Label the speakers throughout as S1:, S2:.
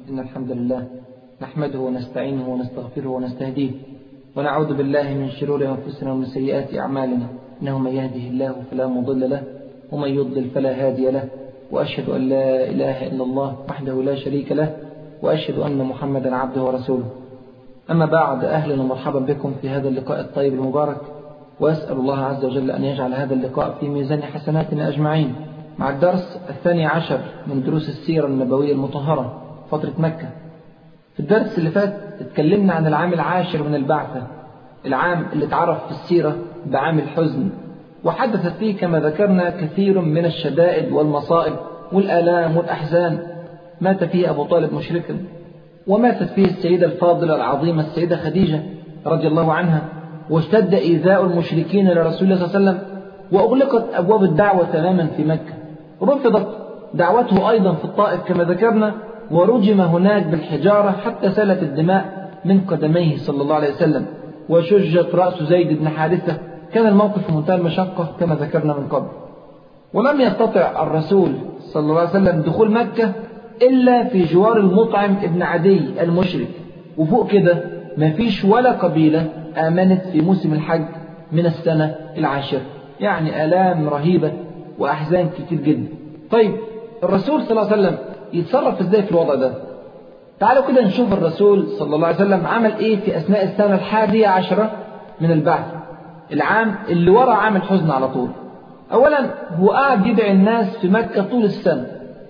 S1: إن الحمد لله نحمده ونستعينه ونستغفره ونستهديه ونعوذ بالله من شرور أنفسنا ومن سيئات أعمالنا إنه من يهده الله فلا مضل له ومن يضلل فلا هادي له وأشهد أن لا إله إلا الله وحده لا شريك له وأشهد أن محمدا عبده ورسوله أما بعد أهلا ومرحبا بكم في هذا اللقاء الطيب المبارك وأسأل الله عز وجل أن يجعل هذا اللقاء في ميزان حسناتنا أجمعين مع الدرس الثاني عشر من دروس السيرة النبوية المطهرة فترة مكة في الدرس اللي فات اتكلمنا عن العام العاشر من البعثة العام اللي اتعرف في السيرة بعام الحزن وحدثت فيه كما ذكرنا كثير من الشدائد والمصائب والآلام والأحزان مات فيه أبو طالب مشركا وماتت فيه السيدة الفاضلة العظيمة السيدة خديجة رضي الله عنها واشتد إيذاء المشركين لرسول الله صلى الله عليه وسلم وأغلقت أبواب الدعوة تماما في مكة رفضت دعوته أيضا في الطائف كما ذكرنا ورجم هناك بالحجارة حتى سالت الدماء من قدميه صلى الله عليه وسلم وشجت رأس زيد بن حارثة كان الموقف في منتهى المشقة كما ذكرنا من قبل ولم يستطع الرسول صلى الله عليه وسلم دخول مكة إلا في جوار المطعم ابن عدي المشرك وفوق كده ما فيش ولا قبيلة آمنت في موسم الحج من السنة العاشرة يعني آلام رهيبة وأحزان كتير جدا طيب الرسول صلى الله عليه وسلم يتصرف ازاي في الوضع ده تعالوا كده نشوف الرسول صلى الله عليه وسلم عمل ايه في أثناء السنة الحادية عشرة من البعث العام اللي ورا عام الحزن على طول أولا هو قاعد يدعي الناس في مكة طول السنة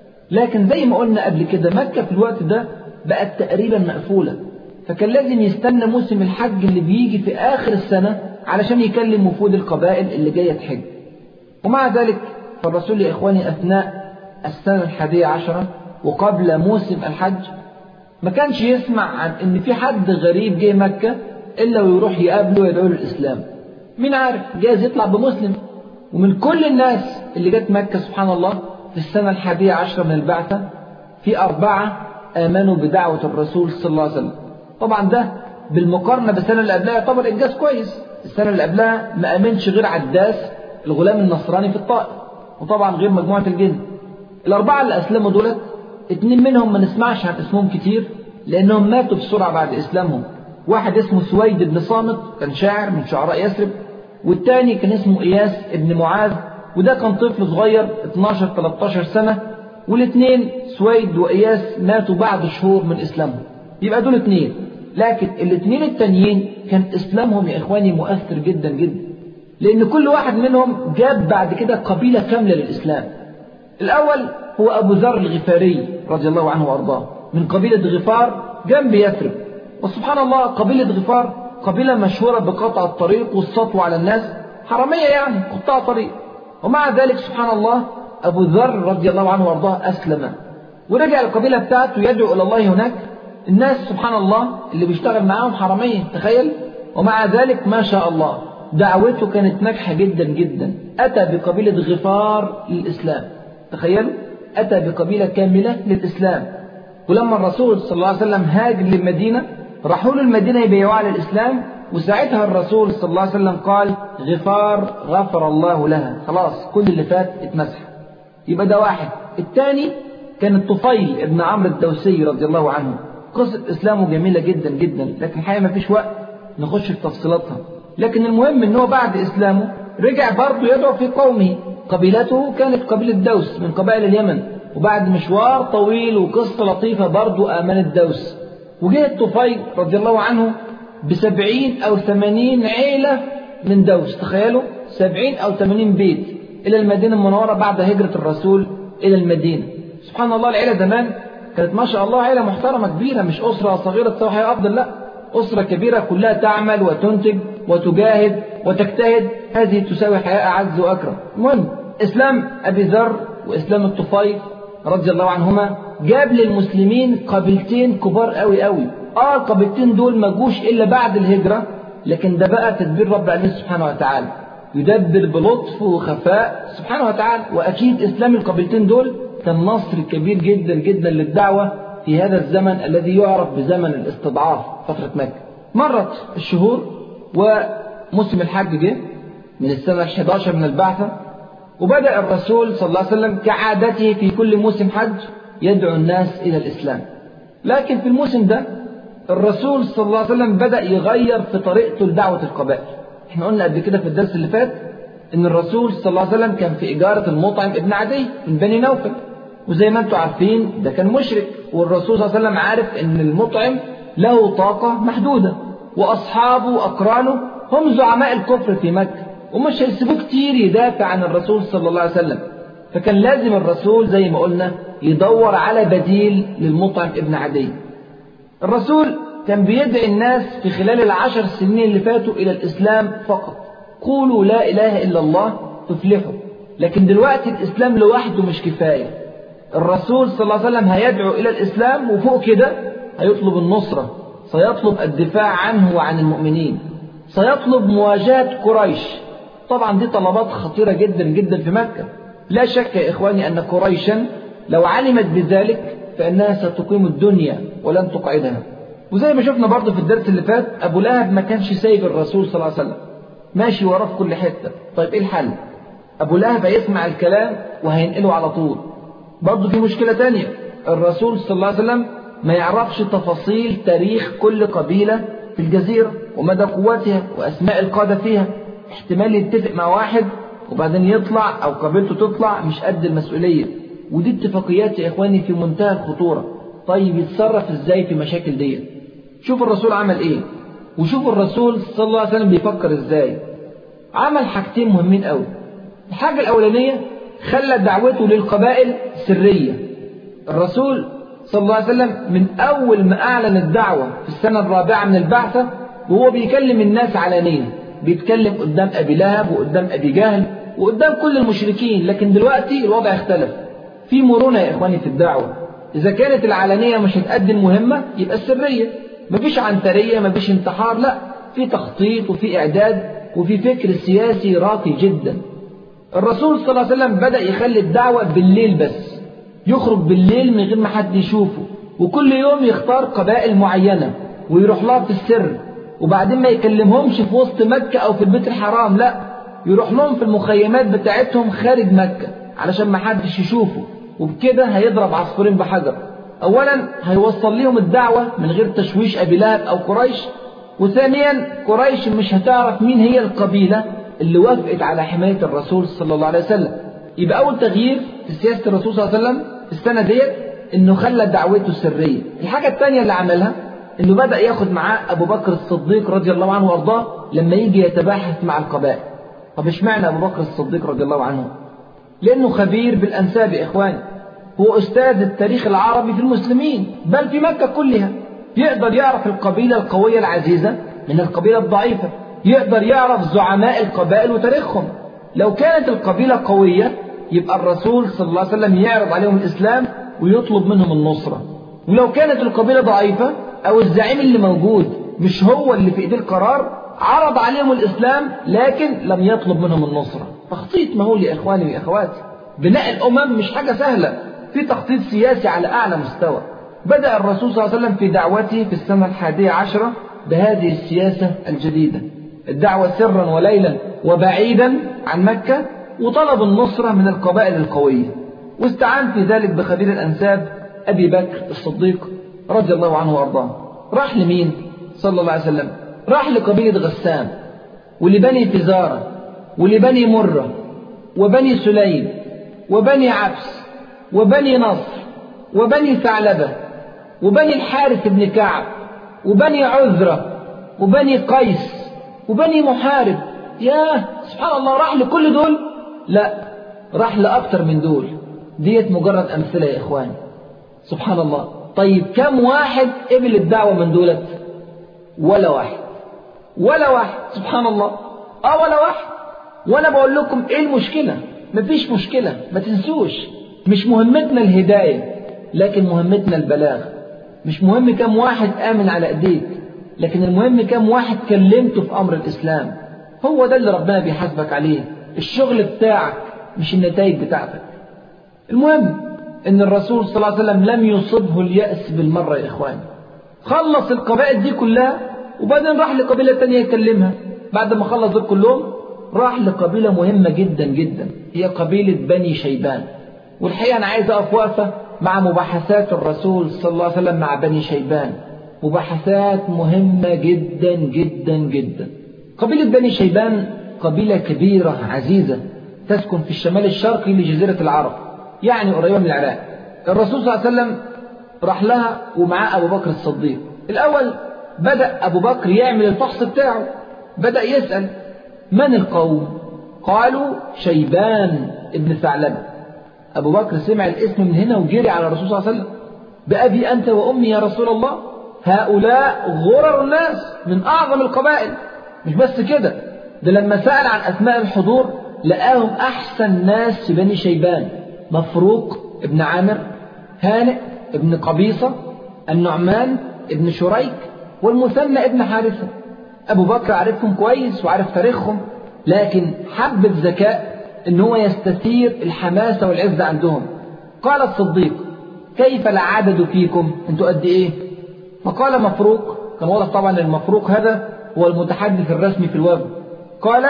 S1: لكن زي ما قلنا قبل كده مكة في الوقت ده بقت تقريبا مقفولة فكان لازم يستنى موسم الحج اللي بيجي في آخر السنة علشان يكلم وفود القبائل اللي جاية تحج ومع ذلك فالرسول يا إخواني أثناء السنة الحادية عشرة وقبل موسم الحج ما كانش يسمع عن إن في حد غريب جه مكة إلا ويروح يقابله ويدعو له الإسلام مين عارف جايز يطلع بمسلم ومن كل الناس اللي جت مكة سبحان الله في السنة الحادية عشرة من البعثة في أربعة آمنوا بدعوة الرسول صلى الله عليه وسلم طبعا ده بالمقارنة بالسنة اللي قبلها يعتبر إنجاز كويس السنة اللي قبلها ما آمنش غير عداس الغلام النصراني في الطائف وطبعا غير مجموعة الجن الأربعة اللي أسلموا دولت اتنين منهم ما نسمعش عن اسمهم كتير لأنهم ماتوا بسرعة بعد إسلامهم واحد اسمه سويد بن صامت كان شاعر من شعراء يثرب والتاني كان اسمه إياس ابن معاذ وده كان طفل صغير 12-13 سنة والاثنين سويد وإياس ماتوا بعد شهور من إسلامهم يبقى دول اثنين لكن الاثنين التانيين كان إسلامهم يا إخواني مؤثر جدا جدا لأن كل واحد منهم جاب بعد كده قبيلة كاملة للإسلام الأول هو أبو ذر الغفاري رضي الله عنه وأرضاه من قبيلة غفار جنب يثرب وسبحان الله قبيلة غفار قبيلة مشهورة بقطع الطريق والسطو على الناس حرامية يعني قطاع طريق ومع ذلك سبحان الله أبو ذر رضي الله عنه وأرضاه أسلم ورجع القبيلة بتاعته يدعو إلى الله هناك الناس سبحان الله اللي بيشتغل معاهم حرامية تخيل ومع ذلك ما شاء الله دعوته كانت ناجحة جدا جدا أتى بقبيلة غفار للإسلام تخيلوا أتى بقبيلة كاملة للإسلام ولما الرسول صلى الله عليه وسلم هاجر للمدينة راحوا له المدينة يبيعوها على الإسلام وساعتها الرسول صلى الله عليه وسلم قال غفار غفر الله لها خلاص كل اللي فات اتمسح يبقى ده واحد الثاني كان الطفيل ابن عمرو الدوسي رضي الله عنه قصة إسلامه جميلة جدا جدا لكن الحقيقة ما فيش وقت نخش في تفصيلاتها لكن المهم ان هو بعد إسلامه رجع برضه يدعو في قومه قبيلته كانت قبيلة دوس من قبائل اليمن وبعد مشوار طويل وقصة لطيفة برضه آمنت دوس وجه الطفيل رضي الله عنه بسبعين أو ثمانين عيلة من دوس تخيلوا سبعين أو ثمانين بيت إلى المدينة المنورة بعد هجرة الرسول إلى المدينة سبحان الله العيلة زمان كانت ما شاء الله عيلة محترمة كبيرة مش أسرة صغيرة تسوي حياة أفضل لا أسرة كبيرة كلها تعمل وتنتج وتجاهد وتجتهد هذه تساوي حياة أعز وأكرم المهم إسلام أبي ذر وإسلام الطفيل رضي الله عنهما جاب للمسلمين قبيلتين كبار قوي قوي اه القبيلتين دول ما جوش الا بعد الهجره لكن ده بقى تدبير رب العالمين سبحانه وتعالى يدبر بلطف وخفاء سبحانه وتعالى واكيد اسلام القبيلتين دول كان نصر كبير جدا جدا للدعوه في هذا الزمن الذي يعرف بزمن الاستضعاف فتره مكه مرت الشهور وموسم الحج جه من السنه ال11 من البعثه وبدأ الرسول صلى الله عليه وسلم كعادته في كل موسم حج يدعو الناس إلى الإسلام لكن في الموسم ده الرسول صلى الله عليه وسلم بدأ يغير في طريقته لدعوة القبائل احنا قلنا قبل كده في الدرس اللي فات ان الرسول صلى الله عليه وسلم كان في إجارة المطعم ابن عدي من بني نوفل وزي ما انتم عارفين ده كان مشرك والرسول صلى الله عليه وسلم عارف ان المطعم له طاقة محدودة وأصحابه وأقرانه هم زعماء الكفر في مكة ومش هيسيبوه كتير يدافع عن الرسول صلى الله عليه وسلم فكان لازم الرسول زي ما قلنا يدور على بديل للمطعم ابن عدي الرسول كان بيدعي الناس في خلال العشر سنين اللي فاتوا إلى الإسلام فقط قولوا لا إله إلا الله تفلحوا لكن دلوقتي الإسلام لوحده مش كفاية الرسول صلى الله عليه وسلم هيدعو إلى الإسلام وفوق كده هيطلب النصرة سيطلب الدفاع عنه وعن المؤمنين سيطلب مواجهة قريش طبعا دي طلبات خطيرة جدا جدا في مكة لا شك يا إخواني أن قريشا لو علمت بذلك فإنها ستقيم الدنيا ولن تقعدها وزي ما شفنا برضه في الدرس اللي فات أبو لهب ما كانش سايب الرسول صلى الله عليه وسلم ماشي وراه في كل حتة طيب إيه الحل أبو لهب هيسمع الكلام وهينقله على طول برضه في مشكلة تانية الرسول صلى الله عليه وسلم ما يعرفش تفاصيل تاريخ كل قبيلة في الجزيرة ومدى قوتها وأسماء القادة فيها احتمال يتفق مع واحد وبعدين يطلع أو قبيلته تطلع مش قد المسؤولية ودي اتفاقيات يا إخواني في منتهى الخطورة طيب يتصرف إزاي في مشاكل دي شوف الرسول عمل إيه وشوف الرسول صلى الله عليه وسلم بيفكر إزاي عمل حاجتين مهمين قوي الحاجة الأولانية خلى دعوته للقبائل سرية الرسول صلى الله عليه وسلم من أول ما أعلن الدعوة في السنة الرابعة من البعثة وهو بيكلم الناس علانية بيتكلم قدام أبي لهب وقدام أبي جهل وقدام كل المشركين لكن دلوقتي الوضع اختلف في مرونة يا إخواني في الدعوة إذا كانت العلانية مش هتقدم مهمة يبقى السرية مفيش عنترية مفيش انتحار لا في تخطيط وفي إعداد وفي فكر سياسي راقي جدا الرسول صلى الله عليه وسلم بدأ يخلي الدعوة بالليل بس يخرج بالليل من غير ما حد يشوفه وكل يوم يختار قبائل معينة ويروح لها في السر وبعدين ما يكلمهمش في وسط مكة أو في البيت الحرام لا يروح لهم في المخيمات بتاعتهم خارج مكة علشان ما حدش يشوفه وبكده هيضرب عصفورين بحجر أولا هيوصل لهم الدعوة من غير تشويش أبي لهب أو قريش وثانيا قريش مش هتعرف مين هي القبيلة اللي وافقت على حماية الرسول صلى الله عليه وسلم يبقى أول تغيير في سياسة الرسول صلى الله عليه وسلم في السنة ديت إنه خلى دعوته سرية الحاجة الثانية اللي عملها إنه بدأ ياخد معاه أبو بكر الصديق رضي الله عنه وأرضاه لما يجي يتباحث مع القبائل طب اشمعنى أبو بكر الصديق رضي الله عنه لأنه خبير بالأنساب يا إخواني هو أستاذ التاريخ العربي في المسلمين بل في مكة كلها يقدر يعرف القبيلة القوية العزيزة من القبيلة الضعيفة يقدر يعرف زعماء القبائل وتاريخهم لو كانت القبيلة قوية يبقى الرسول صلى الله عليه وسلم يعرض عليهم الإسلام ويطلب منهم النصرة ولو كانت القبيلة ضعيفة أو الزعيم اللي موجود مش هو اللي في إيديه القرار عرض عليهم الإسلام لكن لم يطلب منهم النصرة تخطيط مهول يا إخواني وأخواتي بناء الأمم مش حاجة سهلة في تخطيط سياسي على أعلى مستوى بدأ الرسول صلى الله عليه وسلم في دعوته في السنة الحادية عشرة بهذه السياسة الجديدة الدعوة سرا وليلا وبعيدا عن مكة وطلب النصرة من القبائل القوية واستعان في ذلك بخبير الأنساب أبي بكر الصديق رضي الله عنه وأرضاه راح لمين صلى الله عليه وسلم راح لقبيلة غسان ولبني فزارة ولبني مرة وبني سليم وبني عبس وبني نصر وبني ثعلبة وبني الحارث بن كعب وبني عذرة وبني قيس وبني محارب ياه سبحان الله راح لكل دول لا راح لأكتر من دول ديت مجرد أمثلة يا إخواني سبحان الله طيب كم واحد قبل الدعوة من دولت ولا واحد ولا واحد سبحان الله اه ولا واحد وانا بقول لكم ايه المشكلة مفيش مشكلة ما تنسوش مش مهمتنا الهداية لكن مهمتنا البلاغ مش مهم كم واحد آمن على ايديك لكن المهم كم واحد كلمته في أمر الإسلام هو ده اللي ربنا بيحاسبك عليه الشغل بتاعك مش النتائج بتاعتك المهم ان الرسول صلى الله عليه وسلم لم يصبه اليأس بالمرة يا إخواني خلص القبائل دي كلها وبعدين راح لقبيلة تانية يكلمها بعد ما خلص دول كلهم راح لقبيلة مهمة جدا جدا هي قبيلة بني شيبان والحقيقة أنا عايز أقف وقفة مع مباحثات الرسول صلى الله عليه وسلم مع بني شيبان مباحثات مهمة جدا جدا جدا قبيلة بني شيبان قبيلة كبيرة عزيزة تسكن في الشمال الشرقي لجزيرة العرب يعني قريبة من العراق الرسول صلى الله عليه وسلم راح لها ومعاه أبو بكر الصديق الأول بدأ أبو بكر يعمل الفحص بتاعه بدأ يسأل من القوم قالوا شيبان ابن ثعلبة أبو بكر سمع الاسم من هنا وجري على الرسول صلى الله عليه وسلم بأبي أنت وأمي يا رسول الله هؤلاء غرر الناس من أعظم القبائل مش بس كده ده لما سأل عن أسماء الحضور لقاهم أحسن ناس في بني شيبان مفروق ابن عامر هانئ ابن قبيصة النعمان ابن شريك والمثنى ابن حارثة أبو بكر عارفهم كويس وعارف تاريخهم لكن حب بذكاء ان هو يستثير الحماسة والعزة عندهم قال الصديق كيف العدد فيكم انتوا قد ايه فقال مفروق كان واضح طبعا المفروق هذا هو المتحدث الرسمي في الوفد قال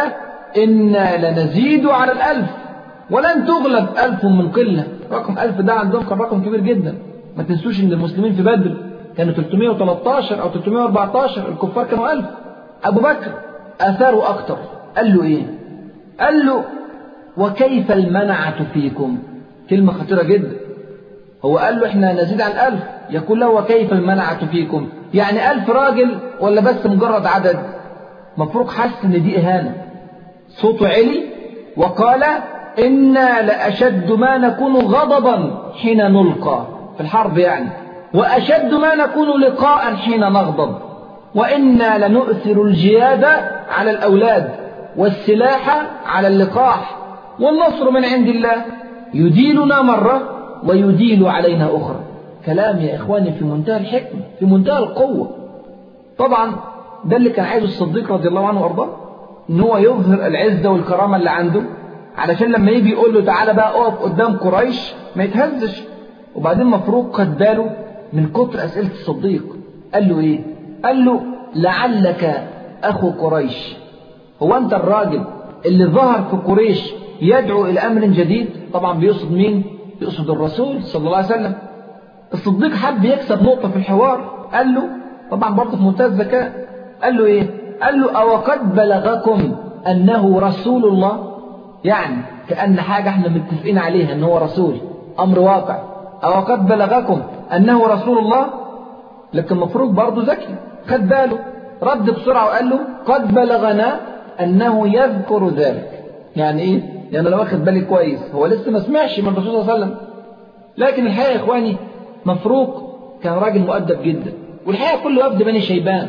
S1: إنا لنزيد على الألف ولن تغلب ألف من قلة رقم ألف ده عندهم كان رقم كبير جدا ما تنسوش ان المسلمين في بدر كانوا 313 او 314 الكفار كانوا 1000 ابو بكر اثاره اكتر قال له ايه قال له وكيف المنعة فيكم كلمة خطيرة جدا هو قال له احنا نزيد عن ألف يقول له وكيف المنعة فيكم يعني ألف راجل ولا بس مجرد عدد مفروض حس ان دي اهانة صوته علي وقال إنا لأشد ما نكون غضبا حين نلقى في الحرب يعني وأشد ما نكون لقاء حين نغضب وإنا لنؤثر الجياد على الأولاد والسلاح على اللقاح والنصر من عند الله يديلنا مرة ويديل علينا أخرى كلام يا إخواني في منتهى الحكمة في منتهى القوة طبعا ده اللي كان عايزه الصديق رضي الله عنه وأرضاه إن هو يظهر العزة والكرامة اللي عنده علشان لما يجي يقول له تعالى بقى اقف قدام قريش ما يتهزش وبعدين مفروق خد باله من كتر أسئلة الصديق قال له إيه؟ قال له لعلك أخو قريش هو أنت الراجل اللي ظهر في قريش يدعو إلى أمر جديد طبعا بيقصد مين؟ يقصد الرسول صلى الله عليه وسلم الصديق حب يكسب نقطة في الحوار قال له طبعا برضه في منتهى الذكاء قال له إيه؟ قال له أو قد بلغكم أنه رسول الله يعني كأن حاجة احنا متفقين عليها أنه رسول أمر واقع أو قد بلغكم أنه رسول الله لكن المفروض برضه ذكي خد باله رد بسرعة وقال له قد بلغنا أنه يذكر ذلك يعني إيه؟ يعني لو واخد بالي كويس هو لسه ما سمعش من الرسول صلى الله عليه وسلم لكن الحقيقة يا إخواني مفروق كان راجل مؤدب جدا والحقيقة كل وفد بني شيبان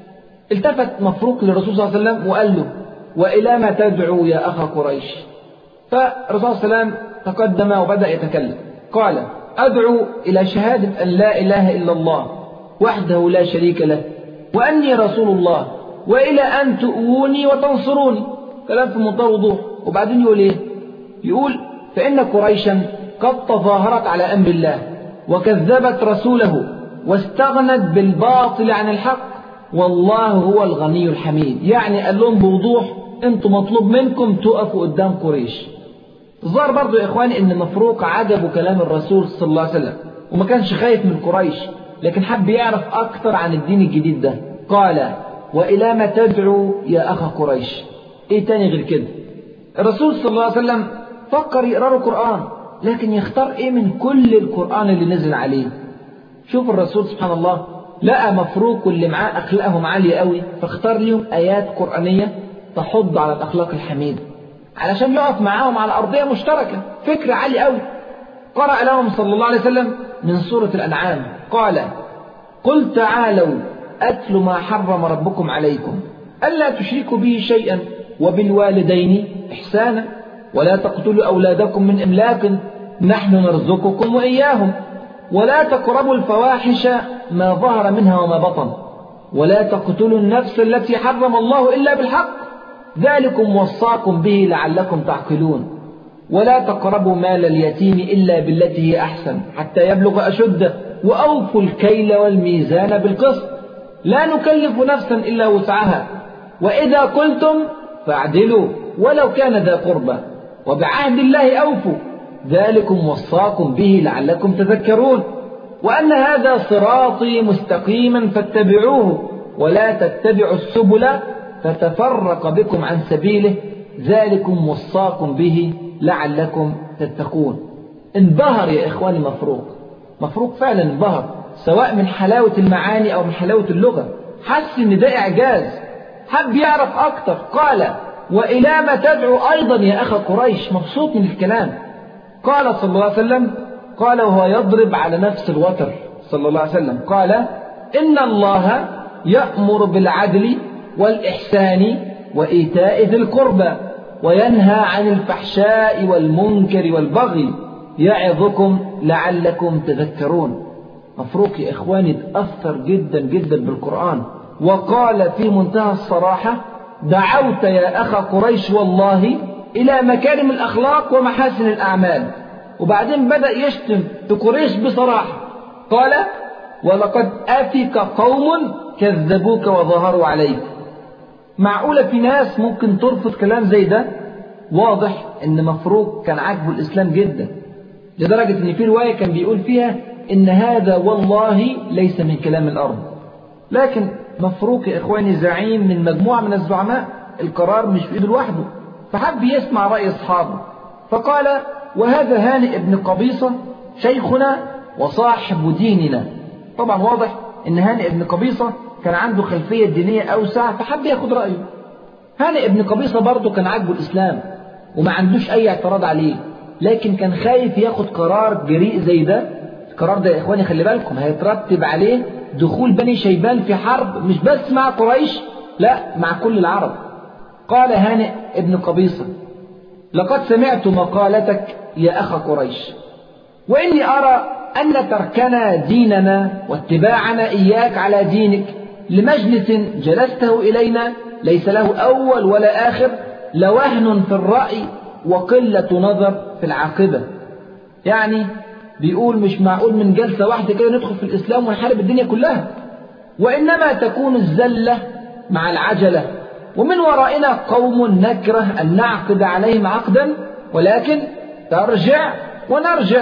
S1: التفت مفروق للرسول صلى الله عليه وسلم وقال له وإلى ما تدعو يا أخا قريش فالرسول صلى الله عليه وسلم تقدم وبدأ يتكلم قال أدعو إلى شهادة أن لا إله إلا الله وحده لا شريك له وأني رسول الله وإلى أن تؤوني وتنصروني كلام في منتهى الوضوح وبعدين يقول إيه يقول فإن قريشا قد تظاهرت على أمر الله وكذبت رسوله واستغنت بالباطل عن الحق والله هو الغني الحميد يعني قال لهم بوضوح انتم مطلوب منكم تقفوا قدام قريش ظهر برضو يا إخواني إن مفروق عجبه كلام الرسول صلى الله عليه وسلم وما كانش خايف من قريش لكن حب يعرف أكثر عن الدين الجديد ده قال وإلى ما تدعو يا أخا قريش إيه تاني غير كده الرسول صلى الله عليه وسلم فكر يقرأ له القرآن لكن يختار إيه من كل القرآن اللي نزل عليه شوف الرسول سبحان الله لقى مفروق واللي معاه أخلاقهم عالية قوي فاختار لهم آيات قرآنية تحض على الأخلاق الحميدة علشان يقف معاهم على أرضية مشتركة فكرة عالية قوي قرأ لهم صلى الله عليه وسلم من سورة الأنعام قال قل تعالوا أتل ما حرم ربكم عليكم ألا تشركوا به شيئا وبالوالدين إحسانا ولا تقتلوا أولادكم من إملاق نحن نرزقكم وإياهم ولا تقربوا الفواحش ما ظهر منها وما بطن ولا تقتلوا النفس التي حرم الله إلا بالحق ذلكم وصاكم به لعلكم تعقلون ولا تقربوا مال اليتيم إلا بالتي هي أحسن حتى يبلغ أشده وأوفوا الكيل والميزان بالقسط لا نكلف نفسا إلا وسعها وإذا قلتم فاعدلوا ولو كان ذا قربى وبعهد الله أوفوا ذلكم وصاكم به لعلكم تذكرون وأن هذا صراطي مستقيما فاتبعوه ولا تتبعوا السبل فتفرق بكم عن سبيله ذلكم وصاكم به لعلكم تتقون انبهر يا إخواني مفروق مفروق فعلا انبهر سواء من حلاوة المعاني أو من حلاوة اللغة حس إن ده إعجاز حب يعرف أكتر قال وإلى ما تدعو أيضا يا أخا قريش مبسوط من الكلام قال صلى الله عليه وسلم قال وهو يضرب على نفس الوتر صلى الله عليه وسلم قال إن الله يأمر بالعدل والإحسان وإيتاء ذي القربى وينهى عن الفحشاء والمنكر والبغي يعظكم لعلكم تذكرون مفروق يا إخواني تأثر جدا جدا بالقرآن وقال في منتهى الصراحة دعوت يا أخا قريش والله إلى مكارم الأخلاق ومحاسن الأعمال وبعدين بدأ يشتم في قريش بصراحة قال ولقد أفك قوم كذبوك وظهروا عليك معقولة في ناس ممكن ترفض كلام زي ده واضح ان مفروق كان عاجبه الاسلام جدا لدرجة ان في رواية كان بيقول فيها ان هذا والله ليس من كلام الارض لكن مفروق يا اخواني زعيم من مجموعة من الزعماء القرار مش في ايده لوحده فحب يسمع رأي اصحابه فقال وهذا هانئ ابن قبيصة شيخنا وصاحب ديننا طبعا واضح ان هانئ ابن قبيصة كان عنده خلفية دينية أوسع فحب ياخد رأيه هانئ ابن قبيصة برضه كان عاجبه الإسلام وما عندوش أي اعتراض عليه لكن كان خايف ياخد قرار جريء زي ده القرار ده يا إخواني خلي بالكم هيترتب عليه دخول بني شيبان في حرب مش بس مع قريش لا مع كل العرب قال هانئ ابن قبيصة لقد سمعت مقالتك يا أخ قريش وإني أرى أن تركنا ديننا واتباعنا إياك على دينك لمجلس جلسته إلينا ليس له أول ولا آخر لوهن في الرأي وقلة نظر في العاقبة يعني بيقول مش معقول من جلسة واحدة كده ندخل في الإسلام ونحارب الدنيا كلها وإنما تكون الزلة مع العجلة ومن ورائنا قوم نكره أن نعقد عليهم عقدا ولكن ترجع ونرجع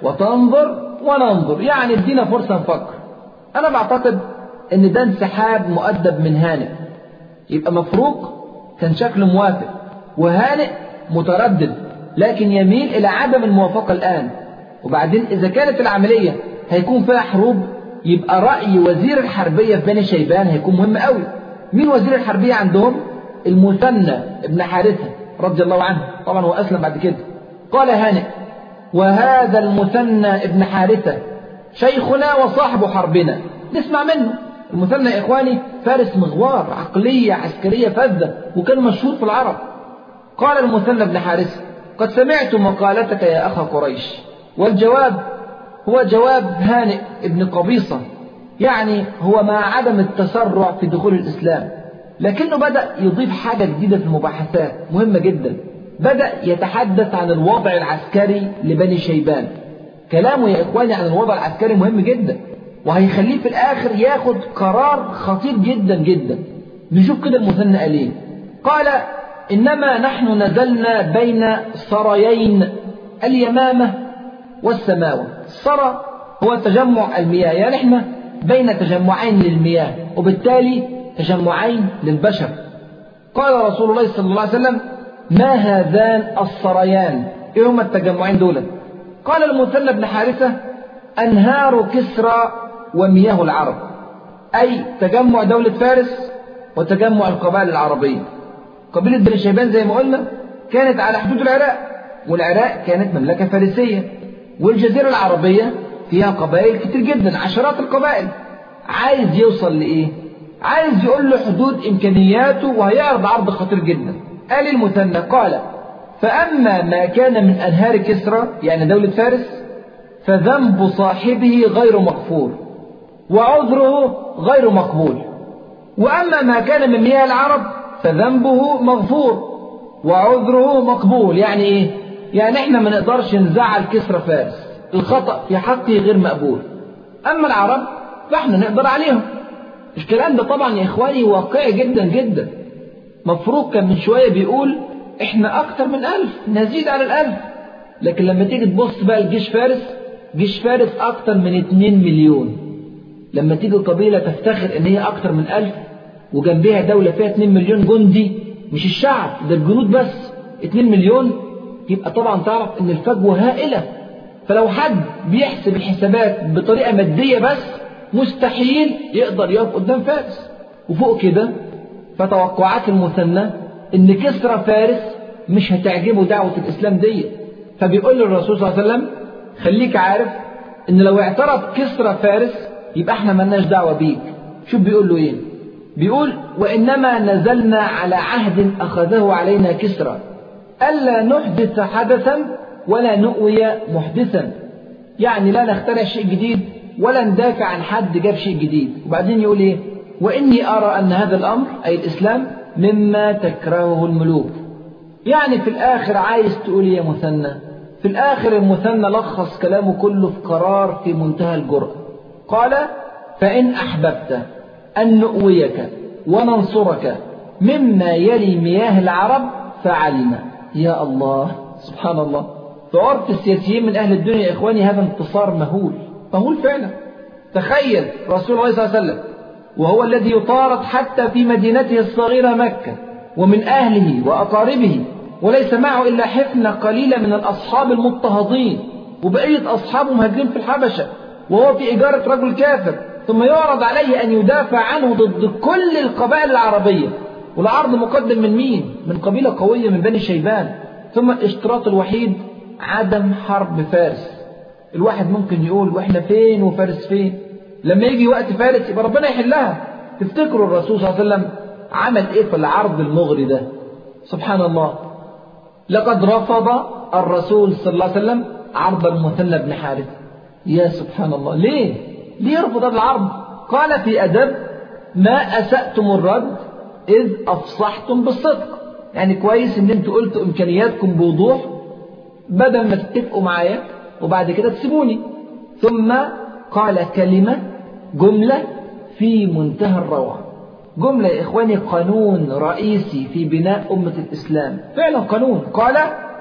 S1: وتنظر وننظر يعني ادينا فرصة نفكر أنا بعتقد إن ده انسحاب مؤدب من هانئ يبقى مفروق كان شكله موافق وهانئ متردد لكن يميل إلى عدم الموافقة الآن وبعدين إذا كانت العملية هيكون فيها حروب يبقى رأي وزير الحربية في بني شيبان هيكون مهم قوي مين وزير الحربية عندهم المثنى ابن حارثة رضي الله عنه طبعا هو أسلم بعد كده قال هانئ وهذا المثنى ابن حارثة شيخنا وصاحب حربنا نسمع منه المثنى يا إخواني فارس مغوار عقلية عسكرية فذة وكان مشهور في العرب قال المثنى بن حارثة قد سمعت مقالتك يا أخا قريش والجواب هو جواب هانئ ابن قبيصة يعني هو مع عدم التسرع في دخول الإسلام لكنه بدأ يضيف حاجة جديدة في المباحثات مهمة جدا بدأ يتحدث عن الوضع العسكري لبني شيبان كلامه يا إخواني عن الوضع العسكري مهم جدا وهيخليه في الآخر ياخد قرار خطير جدا جدا نشوف كده المثنى قال ايه قال إنما نحن نزلنا بين سريين اليمامة والسماوة السرى هو تجمع المياه يعني احنا بين تجمعين للمياه وبالتالي تجمعين للبشر قال رسول الله صلى الله عليه وسلم ما هذان السريان ايه هما التجمعين دول قال المثنى بن حارثة أنهار كسرى ومياه العرب أي تجمع دولة فارس وتجمع القبائل العربية قبيلة بني شيبان زي ما قلنا كانت على حدود العراق والعراق كانت مملكة فارسية والجزيرة العربية فيها قبائل كتير جدا عشرات القبائل عايز يوصل لإيه؟ عايز يقول له حدود إمكانياته وهيعرض عرض خطير جدا قال المثنى قال فأما ما كان من أنهار كسرى يعني دولة فارس فذنب صاحبه غير مغفور وعذره غير مقبول وأما ما كان من مياه العرب فذنبه مغفور وعذره مقبول يعني إيه؟ يعني إحنا ما نقدرش نزعل كسرى فارس الخطأ في حقه غير مقبول أما العرب فإحنا نقدر عليهم الكلام ده طبعا يا إخواني واقعي جدا جدا مفروض كان من شوية بيقول إحنا أكتر من ألف نزيد على الألف لكن لما تيجي تبص بقى لجيش فارس جيش فارس أكتر من 2 مليون لما تيجي قبيلة تفتخر إن هي أكتر من ألف وجنبها دولة فيها 2 مليون جندي مش الشعب ده الجنود بس 2 مليون يبقى طبعا تعرف إن الفجوة هائلة فلو حد بيحسب الحسابات بطريقة مادية بس مستحيل يقدر يقف قدام فارس وفوق كده فتوقعات المثنى إن كسرى فارس مش هتعجبه دعوة الإسلام دي فبيقول للرسول صلى الله عليه وسلم خليك عارف إن لو اعترف كسرى فارس يبقى احنا ملناش دعوة بيك شوف بيقول له ايه بيقول وإنما نزلنا على عهد أخذه علينا كسرى ألا نحدث حدثا ولا نؤوي محدثا يعني لا نخترع شيء جديد ولا ندافع عن حد جاب شيء جديد وبعدين يقول ايه وإني أرى أن هذا الأمر أي الإسلام مما تكرهه الملوك يعني في الآخر عايز تقول يا مثنى في الآخر المثنى لخص كلامه كله في قرار في منتهى الجرأة قال فإن أحببت أن نؤويك وننصرك مما يلي مياه العرب فعلنا يا الله سبحان الله في عرف السياسيين من أهل الدنيا يا إخواني هذا انتصار مهول مهول فعلا تخيل رسول الله صلى الله عليه وسلم وهو الذي يطارد حتى في مدينته الصغيرة مكة ومن أهله وأقاربه وليس معه إلا حفنة قليلة من الأصحاب المضطهدين وبقية أصحابه مهاجرين في الحبشة وهو في إجارة رجل كافر ثم يعرض عليه أن يدافع عنه ضد كل القبائل العربية والعرض مقدم من مين؟ من قبيلة قوية من بني شيبان ثم الاشتراط الوحيد عدم حرب فارس الواحد ممكن يقول واحنا فين وفارس فين لما يجي وقت فارس يبقى ربنا يحلها تفتكروا الرسول صلى الله عليه وسلم عمل ايه في العرض المغري ده سبحان الله لقد رفض الرسول صلى الله عليه وسلم عرض المثنى بن حارث يا سبحان الله ليه ليه يرفض هذا العرض قال في أدب ما أسأتم الرد إذ أفصحتم بالصدق يعني كويس إن أنتوا قلتوا إمكانياتكم بوضوح بدل ما تتفقوا معايا وبعد كده تسيبوني ثم قال كلمة جملة في منتهى الروعة جملة يا إخواني قانون رئيسي في بناء أمة الإسلام فعلا قانون قال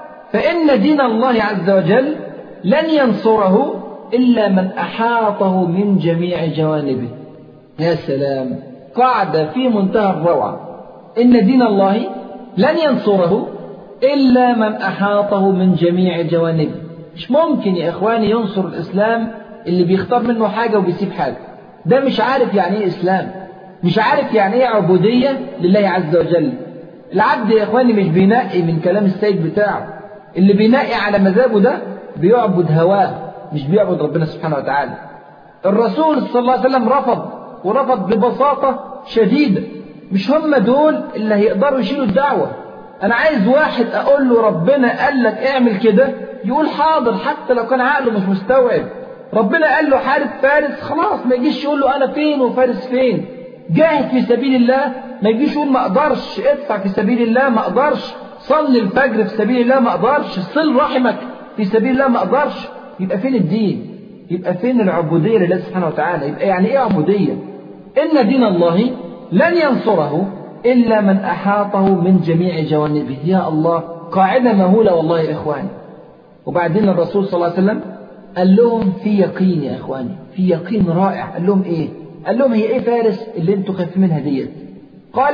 S1: فإن دين الله عز وجل لن ينصره إلا من أحاطه من جميع جوانبه يا سلام قاعدة في منتهى الروعة إن دين الله لن ينصره إلا من أحاطه من جميع جوانبه مش ممكن يا إخواني ينصر الإسلام اللي بيختار منه حاجة وبيسيب حاجة ده مش عارف يعني إيه إسلام مش عارف يعني إيه عبودية لله عز وجل العبد يا إخواني مش بينقي من كلام السيد بتاعه اللي بينقي على مذهبه ده بيعبد هواه مش بيعبد ربنا سبحانه وتعالى الرسول صلى الله عليه وسلم رفض ورفض ببساطة شديدة مش هم دول اللي هيقدروا يشيلوا الدعوة أنا عايز واحد أقول له ربنا قال لك اعمل كده يقول حاضر حتى لو كان عقله مش مستوعب ربنا قال له حارب فارس خلاص ما يجيش يقول له أنا فين وفارس فين جاهد في سبيل الله ما يجيش يقول ما أقدرش ادفع في سبيل الله ما أقدرش صلي الفجر في سبيل الله ما أقدرش صل رحمك في سبيل الله ما أقدرش يبقى فين الدين يبقى فين العبودية لله سبحانه وتعالى يبقى يعني إيه عبودية إن دين الله لن ينصره إلا من أحاطه من جميع جوانبه يا الله قاعدة مهولة والله يا إخواني وبعدين الرسول صلى الله عليه وسلم قال لهم في يقين يا إخواني في يقين رائع قال لهم إيه قال لهم هي إيه فارس اللي أنتوا خايفين منها ديت قال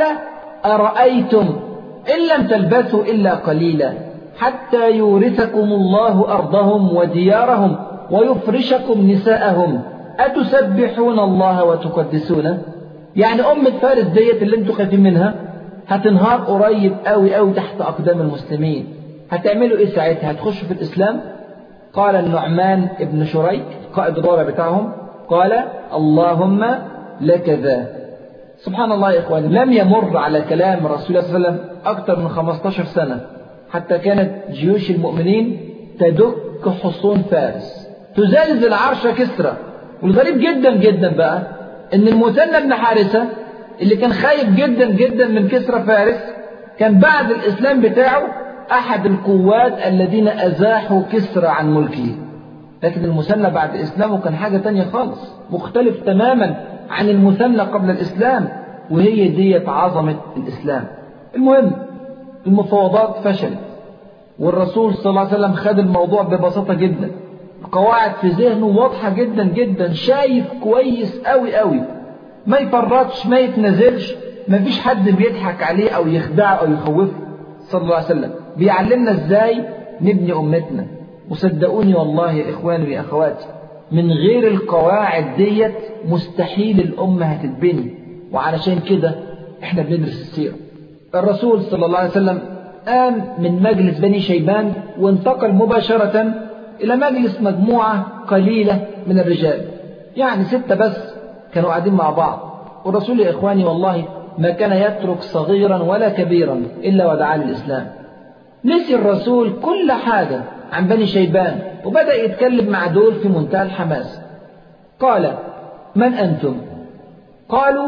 S1: أرأيتم إن لم تلبثوا إلا قليلا حتى يورثكم الله أرضهم وديارهم ويفرشكم نساءهم أتسبحون الله وتقدسونه يعني أمة فارس ديت اللي انتوا خايفين منها هتنهار قريب قوي قوي تحت أقدام المسلمين هتعملوا إيه ساعتها هتخشوا في الإسلام قال النعمان ابن شريك قائد الرابع بتاعهم قال اللهم لك ذا سبحان الله يا إخواني لم يمر على كلام رسول الله صلى الله عليه وسلم أكثر من 15 سنة حتى كانت جيوش المؤمنين تدك حصون فارس تزلزل عرش كسرى والغريب جدا جدا بقى ان المثنى بن حارثة اللي كان خايف جدا جدا من كسرى فارس كان بعد الإسلام بتاعه أحد القوات الذين أزاحوا كسرى عن ملكه لكن المثنى بعد إسلامه كان حاجة تانية خالص مختلف تماما عن المثنى قبل الإسلام وهي ديت عظمة الإسلام المهم المفاوضات فشلت والرسول صلى الله عليه وسلم خد الموضوع ببساطة جدا القواعد في ذهنه واضحة جدا جدا شايف كويس قوي قوي ما يفرطش ما يتنزلش ما فيش حد بيضحك عليه أو يخدعه أو يخوفه صلى الله عليه وسلم بيعلمنا ازاي نبني أمتنا وصدقوني والله يا إخواني ويا أخواتي من غير القواعد ديت مستحيل الأمة هتتبني وعلشان كده احنا بندرس السيرة الرسول صلى الله عليه وسلم قام من مجلس بني شيبان وانتقل مباشرة إلى مجلس مجموعة قليلة من الرجال يعني ستة بس كانوا قاعدين مع بعض والرسول يا إخواني والله ما كان يترك صغيرا ولا كبيرا إلا ودعا للإسلام نسي الرسول كل حاجة عن بني شيبان وبدأ يتكلم مع دول في منتهى الحماس قال من أنتم قالوا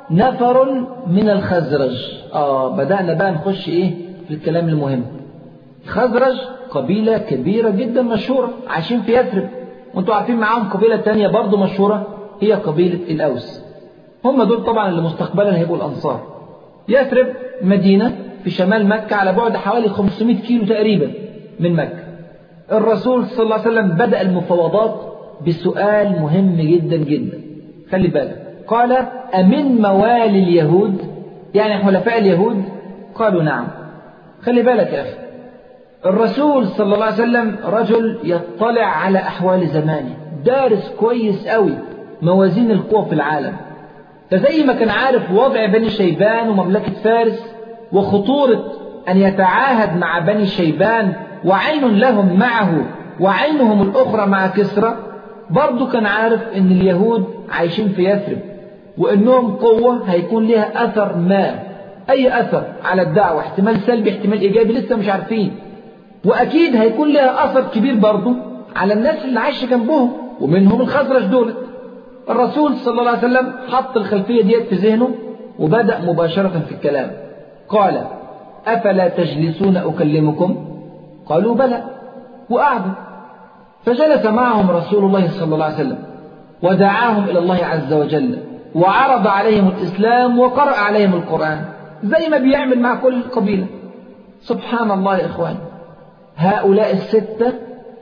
S1: نفر من الخزرج آه بدأنا بقى نخش إيه في الكلام المهم الخزرج قبيلة كبيرة جدا مشهورة عايشين في يثرب وانتوا عارفين معاهم قبيلة تانية برضو مشهورة هي قبيلة الأوس هم دول طبعا اللي مستقبلا هيبقوا الأنصار يثرب مدينة في شمال مكة على بعد حوالي 500 كيلو تقريبا من مكة الرسول صلى الله عليه وسلم بدأ المفاوضات بسؤال مهم جدا جدا خلي بالك قال أمن موالي اليهود يعني حلفاء اليهود قالوا نعم خلي بالك يا أخي الرسول صلى الله عليه وسلم رجل يطلع على أحوال زمانه دارس كويس قوي موازين القوى في العالم فزي ما كان عارف وضع بني شيبان ومملكة فارس وخطورة أن يتعاهد مع بني شيبان وعين لهم معه وعينهم الأخرى مع كسرى برضه كان عارف أن اليهود عايشين في يثرب وأنهم قوة هيكون لها أثر ما أي أثر على الدعوة احتمال سلبي احتمال إيجابي لسه مش عارفين وأكيد هيكون لها أثر كبير برضه على الناس اللي عايشة جنبهم ومنهم الخزرج دولت الرسول صلى الله عليه وسلم حط الخلفية ديت في ذهنه وبدأ مباشرة في الكلام قال أفلا تجلسون أكلمكم قالوا بلى وقعدوا فجلس معهم رسول الله صلى الله عليه وسلم ودعاهم إلى الله عز وجل وعرض عليهم الإسلام وقرأ عليهم القرآن زي ما بيعمل مع كل قبيلة سبحان الله يا إخوان هؤلاء الستة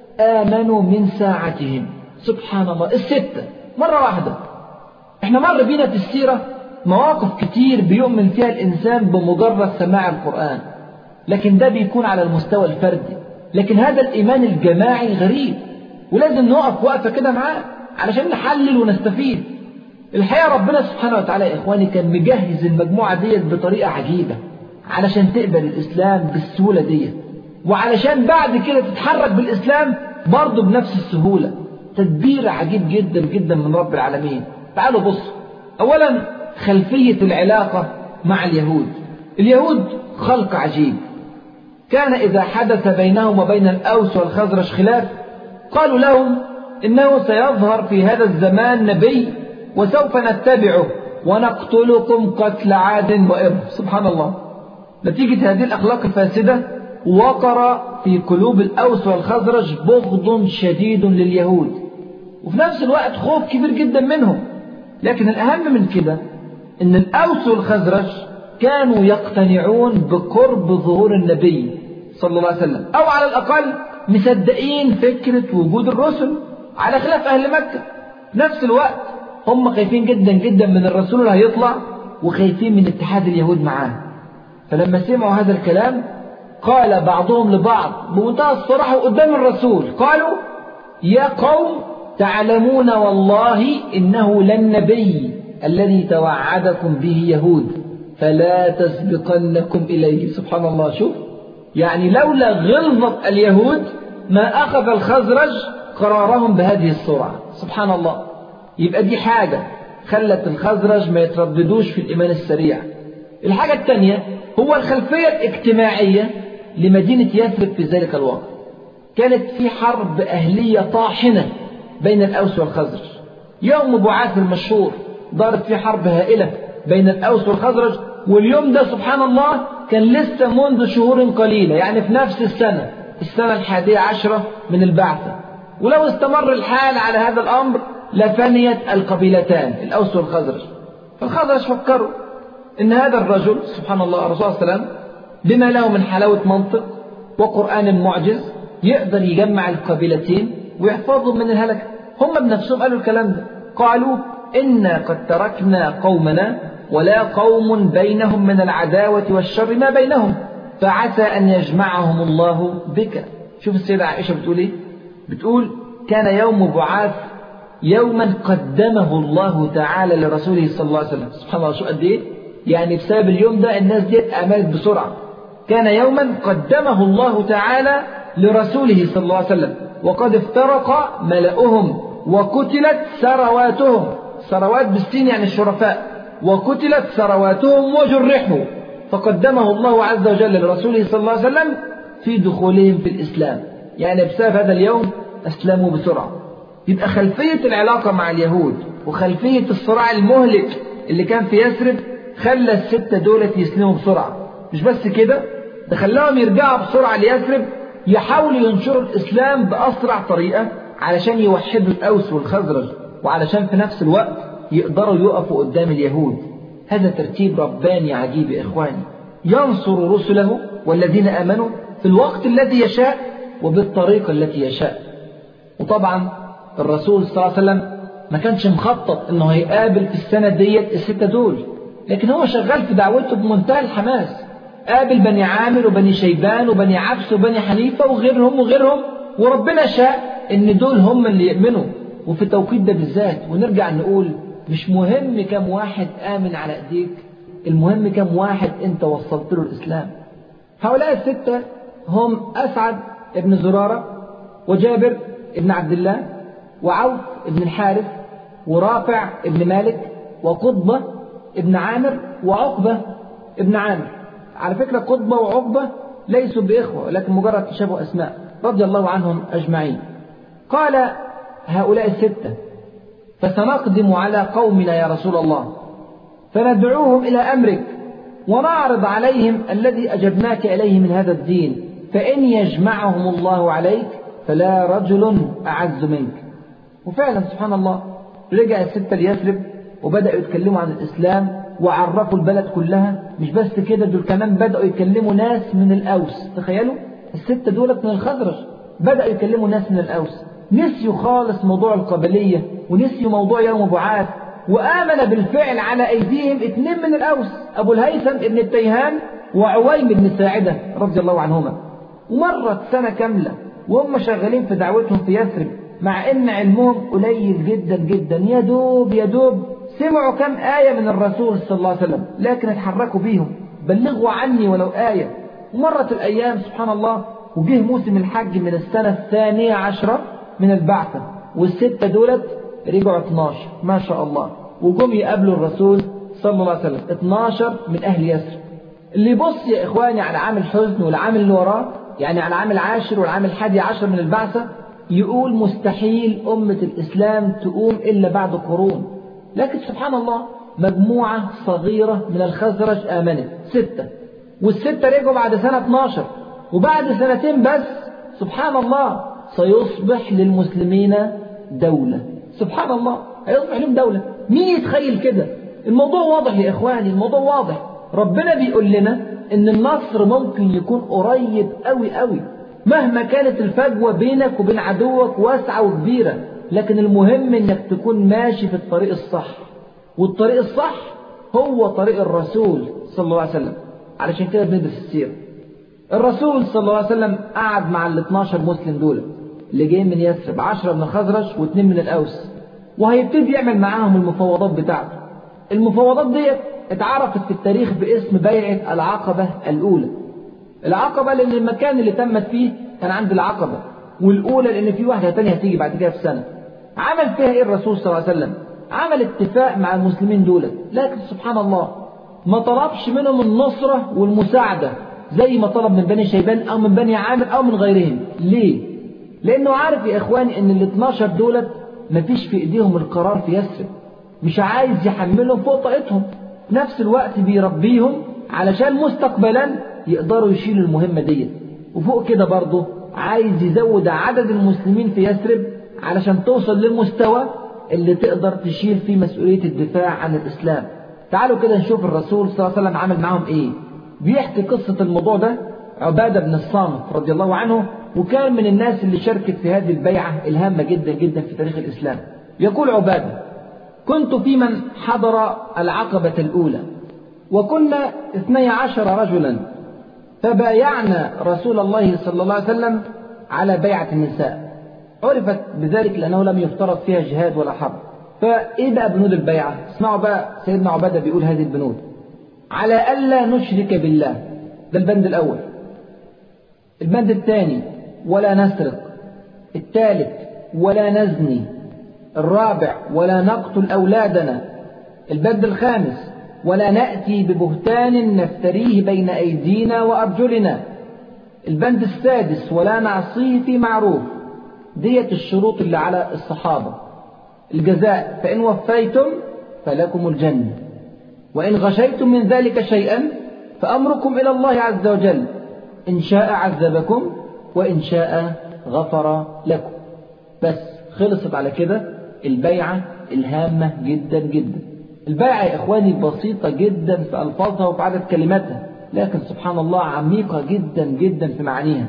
S1: آمنوا من ساعتهم سبحان الله الستة مرة واحدة احنا مر بينا في السيرة مواقف كتير بيؤمن فيها الإنسان بمجرد سماع القرآن لكن ده بيكون على المستوى الفردي لكن هذا الإيمان الجماعي غريب ولازم نقف وقفة كده معاه علشان نحلل ونستفيد الحقيقة ربنا سبحانه وتعالى يا إخواني كان مجهز المجموعة ديت بطريقة عجيبة علشان تقبل الإسلام بالسهولة ديت وعلشان بعد كده تتحرك بالإسلام برضه بنفس السهولة تدبير عجيب جدا جدا من رب العالمين تعالوا بصوا أولا خلفية العلاقة مع اليهود اليهود خلق عجيب كان إذا حدث بينهم وبين الأوس والخزرج خلاف قالوا لهم إنه سيظهر في هذا الزمان نبي وسوف نتبعه ونقتلكم قتل عاد وإرم سبحان الله نتيجة هذه الأخلاق الفاسدة وقر في قلوب الأوس والخزرج بغض شديد لليهود وفي نفس الوقت خوف كبير جدا منهم لكن الأهم من كده إن الأوس والخزرج كانوا يقتنعون بقرب ظهور النبي صلى الله عليه وسلم أو على الأقل مصدقين فكرة وجود الرسل على خلاف أهل مكة في نفس الوقت هم خايفين جدا جدا من الرسول اللي هيطلع وخايفين من اتحاد اليهود معاه فلما سمعوا هذا الكلام قال بعضهم لبعض بمنتهى الصراحة قدام الرسول قالوا يا قوم تعلمون والله إنه للنبي الذي توعدكم به يهود فلا تسبقنكم إليه سبحان الله شوف يعني لولا غلظة اليهود ما أخذ الخزرج قرارهم بهذه السرعة سبحان الله يبقى دي حاجة خلت الخزرج ما يترددوش في الإيمان السريع الحاجة الثانية هو الخلفية الاجتماعية لمدينة يثرب في ذلك الوقت كانت في حرب أهلية طاحنة بين الأوس والخزرج يوم بعاث المشهور دارت في حرب هائلة بين الأوس والخزرج واليوم ده سبحان الله كان لسه منذ شهور قليلة يعني في نفس السنة السنة الحادية عشرة من البعثة ولو استمر الحال على هذا الأمر لفنيت القبيلتان الأوس والخزرج فالخزرج فكروا إن هذا الرجل سبحان الله الرسول صلى الله عليه وسلم بما له من حلاوة منطق وقرآن معجز يقدر يجمع القبيلتين ويحفظهم من الهلكة هم بنفسهم قالوا الكلام ده قالوا إنا قد تركنا قومنا ولا قوم بينهم من العداوة والشر ما بينهم فعسى أن يجمعهم الله بك شوف السيدة عائشة بتقول إيه بتقول كان يوم بعاث يوما قدمه الله تعالى لرسوله صلى الله عليه وسلم سبحان الله شو قد إيه يعني بسبب اليوم ده الناس دي آمنت بسرعة كان يوما قدمه الله تعالى لرسوله صلى الله عليه وسلم وقد افترق ملأهم وقتلت ثرواتهم ثروات بالسين يعني الشرفاء وقتلت ثرواتهم وجرحوا فقدمه الله عز وجل لرسوله صلى الله عليه وسلم في دخولهم في الإسلام يعني بسبب هذا اليوم أسلموا بسرعة يبقى خلفية العلاقة مع اليهود وخلفية الصراع المهلك اللي كان في يثرب خلى الستة دولة يسلموا بسرعة مش بس كده ده خلاهم يرجعوا بسرعة ليثرب يحاولوا ينشروا الإسلام بأسرع طريقة علشان يوحدوا الأوس والخزرج وعلشان في نفس الوقت يقدروا يقفوا قدام اليهود هذا ترتيب رباني عجيب يا إخواني ينصر رسله والذين آمنوا في الوقت الذي يشاء وبالطريقة التي يشاء وطبعا الرسول صلى الله عليه وسلم ما كانش مخطط انه هيقابل في السنة ديت الستة دول لكن هو شغال في دعوته بمنتهى الحماس قابل بني عامر وبني شيبان وبني عبس وبني حنيفة وغيرهم وغيرهم وربنا شاء ان دول هم اللي يؤمنوا وفي التوقيت ده بالذات ونرجع نقول مش مهم كم واحد آمن على ايديك المهم كم واحد انت وصلت له الاسلام هؤلاء الستة هم اسعد ابن زرارة وجابر ابن عبد الله وعوف ابن الحارث ورافع ابن مالك وقطبة ابن عامر وعقبة ابن عامر على فكرة قطبة وعقبة ليسوا بإخوة لكن مجرد تشابه أسماء رضي الله عنهم أجمعين قال هؤلاء الستة فسنقدم على قومنا يا رسول الله فندعوهم إلى أمرك ونعرض عليهم الذي أجبناك إليه من هذا الدين فإن يجمعهم الله عليك فلا رجل أعز منك وفعلا سبحان الله رجع الستة ليثرب وبدأوا يتكلموا عن الإسلام وعرفوا البلد كلها مش بس كده دول كمان بدأوا يكلموا ناس من الأوس تخيلوا الستة دولت من الخزرج بدأوا يكلموا ناس من الأوس نسيوا خالص موضوع القبلية ونسيوا موضوع يوم بعاث وآمن بالفعل على أيديهم اثنين من الأوس أبو الهيثم ابن التيهان وعويم بن ساعدة رضي الله عنهما ومرت سنة كاملة وهم شغالين في دعوتهم في يثرب مع ان علمهم قليل جدا جدا يا دوب يا دوب سمعوا كم آية من الرسول صلى الله عليه وسلم لكن اتحركوا بيهم بلغوا عني ولو آية ومرت الأيام سبحان الله وجه موسم الحج من السنة الثانية عشرة من البعثة والستة دولت رجعوا 12 ما شاء الله وجم يقابلوا الرسول صلى الله عليه وسلم 12 من أهل يثرب اللي يبص يا إخواني على عام الحزن والعام اللي وراه يعني على العام العاشر والعام الحادي عشر من البعثة يقول مستحيل أمة الإسلام تقوم إلا بعد قرون لكن سبحان الله مجموعة صغيرة من الخزرج آمنت ستة والستة رجعوا بعد سنة 12 وبعد سنتين بس سبحان الله سيصبح للمسلمين دولة سبحان الله هيصبح لهم دولة مين يتخيل كده الموضوع واضح يا إخواني الموضوع واضح ربنا بيقول لنا إن النصر ممكن يكون قريب قوي قوي مهما كانت الفجوة بينك وبين عدوك واسعة وكبيرة لكن المهم انك تكون ماشي في الطريق الصح والطريق الصح هو طريق الرسول صلى الله عليه وسلم علشان كده بندرس السيرة الرسول صلى الله عليه وسلم قعد مع ال 12 مسلم دول اللي جايين من يثرب 10 من الخزرج واثنين من الاوس وهيبتدي يعمل معاهم المفاوضات بتاعته المفاوضات ديت اتعرفت في التاريخ باسم بيعة العقبة الأولى العقبة لأن المكان اللي تمت فيه كان عند العقبة والأولى لأن في واحدة تانية هتيجي بعد كده في سنة عمل فيها إيه الرسول صلى الله عليه وسلم عمل اتفاق مع المسلمين دول لكن سبحان الله ما طلبش منهم النصرة والمساعدة زي ما طلب من بني شيبان أو من بني عامر أو من غيرهم ليه؟ لأنه عارف يا إخواني إن ال 12 دولت مفيش في إيديهم القرار في يثرب مش عايز يحملهم فوق طاقتهم في نفس الوقت بيربيهم علشان مستقبلا يقدروا يشيلوا المهمة ديت وفوق كده برضه عايز يزود عدد المسلمين في يثرب علشان توصل للمستوى اللي تقدر تشيل فيه مسؤولية الدفاع عن الإسلام تعالوا كده نشوف الرسول صلى الله عليه وسلم عمل معاهم إيه بيحكي قصة الموضوع ده عبادة بن الصامت رضي الله عنه وكان من الناس اللي شاركت في هذه البيعة الهامة جدا جدا في تاريخ الإسلام يقول عبادة كنت في من حضر العقبة الأولى وكنا اثني عشر رجلا فبايعنا رسول الله صلى الله عليه وسلم على بيعة النساء عرفت بذلك لأنه لم يفترض فيها جهاد ولا حرب فإيه بقى بنود البيعة اسمعوا بقى سيدنا عبادة بيقول هذه البنود على ألا نشرك بالله ده البند الأول البند الثاني ولا نسرق الثالث ولا نزني الرابع ولا نقتل أولادنا البند الخامس ولا نأتي ببهتان نفتريه بين أيدينا وأرجلنا البند السادس ولا نعصيه في معروف ديت الشروط اللي على الصحابة الجزاء فإن وفيتم فلكم الجنة وإن غشيتم من ذلك شيئا فأمركم إلى الله عز وجل إن شاء عذبكم وإن شاء غفر لكم بس خلصت على كده البيعة الهامة جدا جدا البيعة يا إخواني بسيطة جدا في ألفاظها وفي عدد كلماتها لكن سبحان الله عميقة جدا جدا في معانيها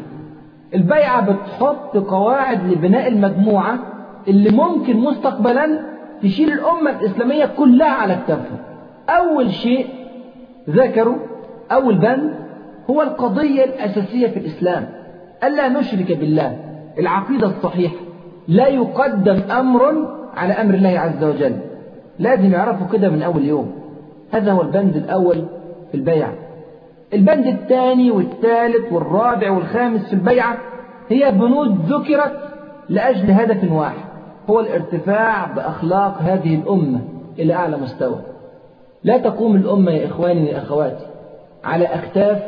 S1: البيعة بتحط قواعد لبناء المجموعة اللي ممكن مستقبلا تشيل الأمة الإسلامية كلها على كتافها أول شيء ذكروا أول بند هو القضية الأساسية في الإسلام ألا نشرك بالله العقيدة الصحيحة لا يقدم أمر على أمر الله عز وجل لازم يعرفوا كده من أول يوم هذا هو البند الأول في البيعة البند الثاني والثالث والرابع والخامس في البيعة هي بنود ذكرت لأجل هدف واحد هو الارتفاع بأخلاق هذه الأمة إلى أعلى مستوى لا تقوم الأمة يا إخواني يا أخواتي على أكتاف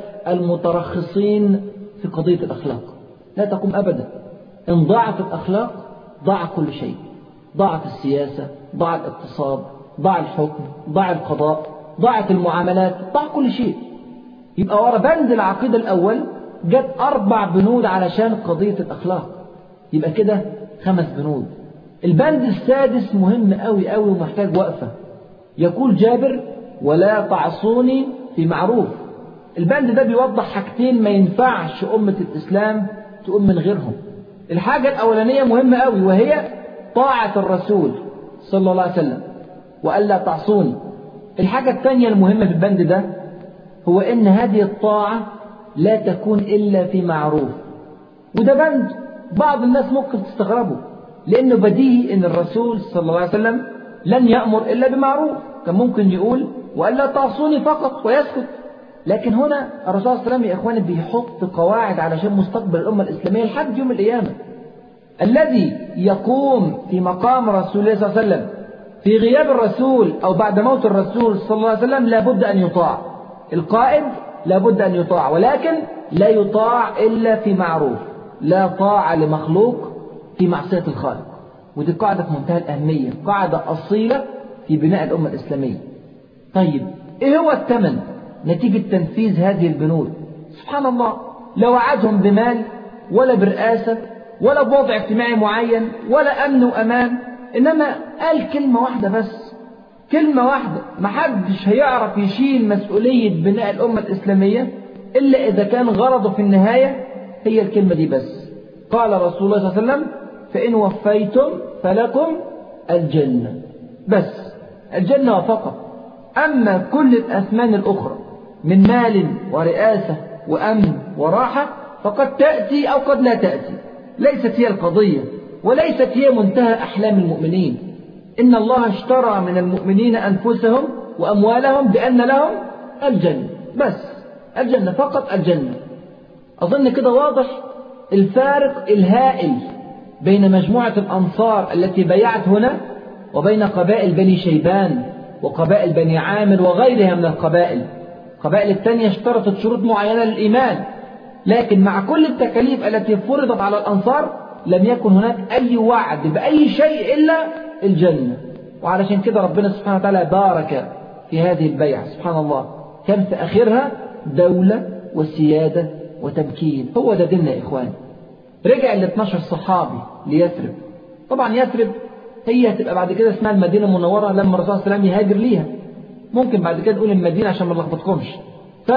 S1: المترخصين في قضية الأخلاق لا تقوم أبدا إن ضاعت الأخلاق ضاع كل شيء ضاعت السياسة ضاع الاقتصاد ضاع الحكم ضاع القضاء ضاعت المعاملات ضاع كل شيء يبقى ورا بند العقيدة الأول جت أربع بنود علشان قضية الأخلاق يبقى كده خمس بنود البند السادس مهم أوي أوي ومحتاج وقفة يقول جابر ولا تعصوني في معروف البند ده بيوضح حاجتين ما ينفعش أمة الإسلام تقوم من غيرهم الحاجة الأولانية مهمة أوي وهي طاعة الرسول صلى الله عليه وسلم وألا تعصوني الحاجة الثانية المهمة في البند ده هو إن هذه الطاعة لا تكون إلا في معروف وده بند بعض الناس ممكن تستغربه لأنه بديهي إن الرسول صلى الله عليه وسلم لن يأمر إلا بمعروف كان ممكن يقول وألا تعصوني فقط ويسكت لكن هنا الرسول صلى الله عليه وسلم يا إخواني بيحط قواعد علشان مستقبل الأمة الإسلامية لحد يوم القيامة الذي يقوم في مقام رسول الله صلى الله عليه وسلم في غياب الرسول أو بعد موت الرسول صلى الله عليه وسلم لابد أن يطاع القائد لابد أن يطاع ولكن لا يطاع إلا في معروف لا طاعة لمخلوق في معصية الخالق ودي قاعدة في منتهى الأهمية قاعدة أصيلة في بناء الأمة الإسلامية طيب إيه هو الثمن نتيجة تنفيذ هذه البنود سبحان الله لا وعدهم بمال ولا برئاسة ولا بوضع اجتماعي معين ولا أمن وأمان إنما قال كلمة واحدة بس كلمة واحدة محدش هيعرف يشيل مسؤولية بناء الأمة الإسلامية إلا إذا كان غرضه في النهاية هي الكلمة دي بس قال رسول الله صلى الله عليه وسلم فإن وفيتم فلكم الجنة بس الجنة فقط أما كل الأثمان الأخرى من مال ورئاسة وأمن وراحة فقد تأتي أو قد لا تأتي ليست هي القضية وليست هي منتهى أحلام المؤمنين إن الله اشترى من المؤمنين أنفسهم وأموالهم بأن لهم الجنة بس الجنة فقط الجنة أظن كده واضح الفارق الهائل بين مجموعة الأنصار التي بيعت هنا وبين قبائل بني شيبان وقبائل بني عامر وغيرها من القبائل القبائل الثانية اشترطت شروط معينة للإيمان لكن مع كل التكاليف التي فرضت على الأنصار لم يكن هناك أي وعد بأي شيء إلا الجنة وعلشان كده ربنا سبحانه وتعالى بارك في هذه البيعة سبحان الله كان في آخرها دولة وسيادة وتمكين هو ده ديننا يا إخوان رجع ال 12 صحابي ليثرب طبعا يثرب هي هتبقى بعد كده اسمها المدينة المنورة لما الرسول صلى الله عليه وسلم يهاجر ليها ممكن بعد كده نقول المدينة عشان ما نلخبطكمش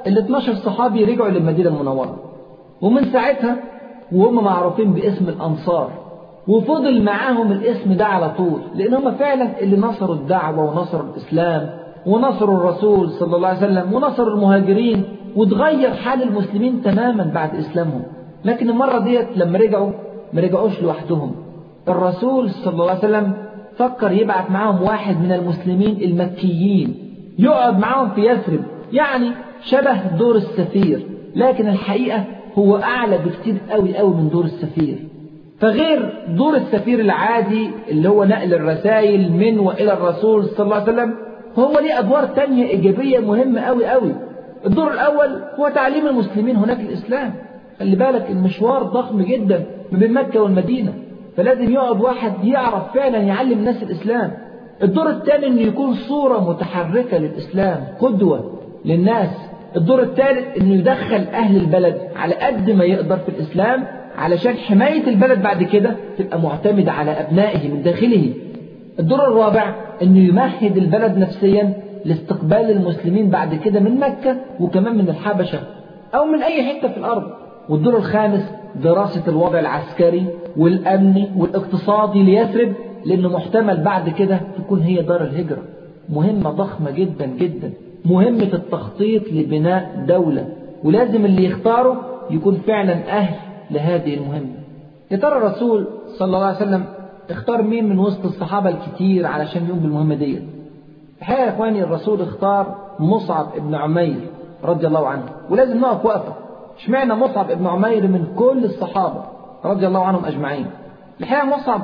S1: ال 12 صحابي رجعوا للمدينة المنورة ومن ساعتها وهم معروفين باسم الأنصار وفضل معاهم الاسم ده على طول لأن هم فعلا اللي نصروا الدعوة ونصروا الإسلام ونصروا الرسول صلى الله عليه وسلم ونصروا المهاجرين وتغير حال المسلمين تماما بعد إسلامهم لكن المرة ديت لما رجعوا ما رجعوش لوحدهم الرسول صلى الله عليه وسلم فكر يبعث معاهم واحد من المسلمين المكيين يقعد معاهم في يثرب يعني شبه دور السفير لكن الحقيقة هو أعلى بكتير قوي قوي من دور السفير فغير دور السفير العادي اللي هو نقل الرسائل من وإلى الرسول صلى الله عليه وسلم هو ليه أدوار تانية إيجابية مهمة قوي قوي الدور الأول هو تعليم المسلمين هناك الإسلام خلي بالك المشوار ضخم جدا ما بين مكة والمدينة فلازم يقعد واحد يعرف فعلا يعلم الناس الإسلام الدور الثاني انه يكون صورة متحركة للإسلام قدوة للناس الدور الثالث انه يدخل أهل البلد على قد ما يقدر في الإسلام علشان حماية البلد بعد كده تبقى معتمدة على أبنائه من داخله الدور الرابع انه يمهد البلد نفسيا لاستقبال المسلمين بعد كده من مكة وكمان من الحبشة أو من أي حتة في الأرض والدور الخامس دراسة الوضع العسكري والأمني والاقتصادي ليثرب لأنه محتمل بعد كده تكون هي دار الهجرة مهمة ضخمة جدا جدا مهمة التخطيط لبناء دولة ولازم اللي يختاره يكون فعلا أهل لهذه المهمة يا ترى الرسول صلى الله عليه وسلم اختار مين من وسط الصحابة الكتير علشان يقوم بالمهمة دي الحقيقة يا إخواني الرسول اختار مصعب ابن عمير رضي الله عنه ولازم نقف وقفة اشمعنى مصعب ابن عمير من كل الصحابة رضي الله عنهم أجمعين الحقيقة مصعب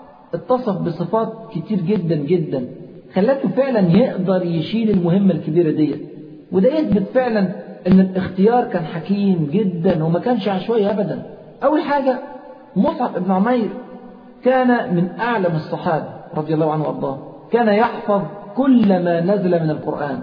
S1: اتصف بصفات كتير جدا جدا خلته فعلا يقدر يشيل المهمة الكبيرة دي وده يثبت فعلا ان الاختيار كان حكيم جدا وما كانش عشوائي ابدا اول حاجة مصعب ابن عمير كان من اعلم الصحابة رضي الله عنه وارضاه كان يحفظ كل ما نزل من القرآن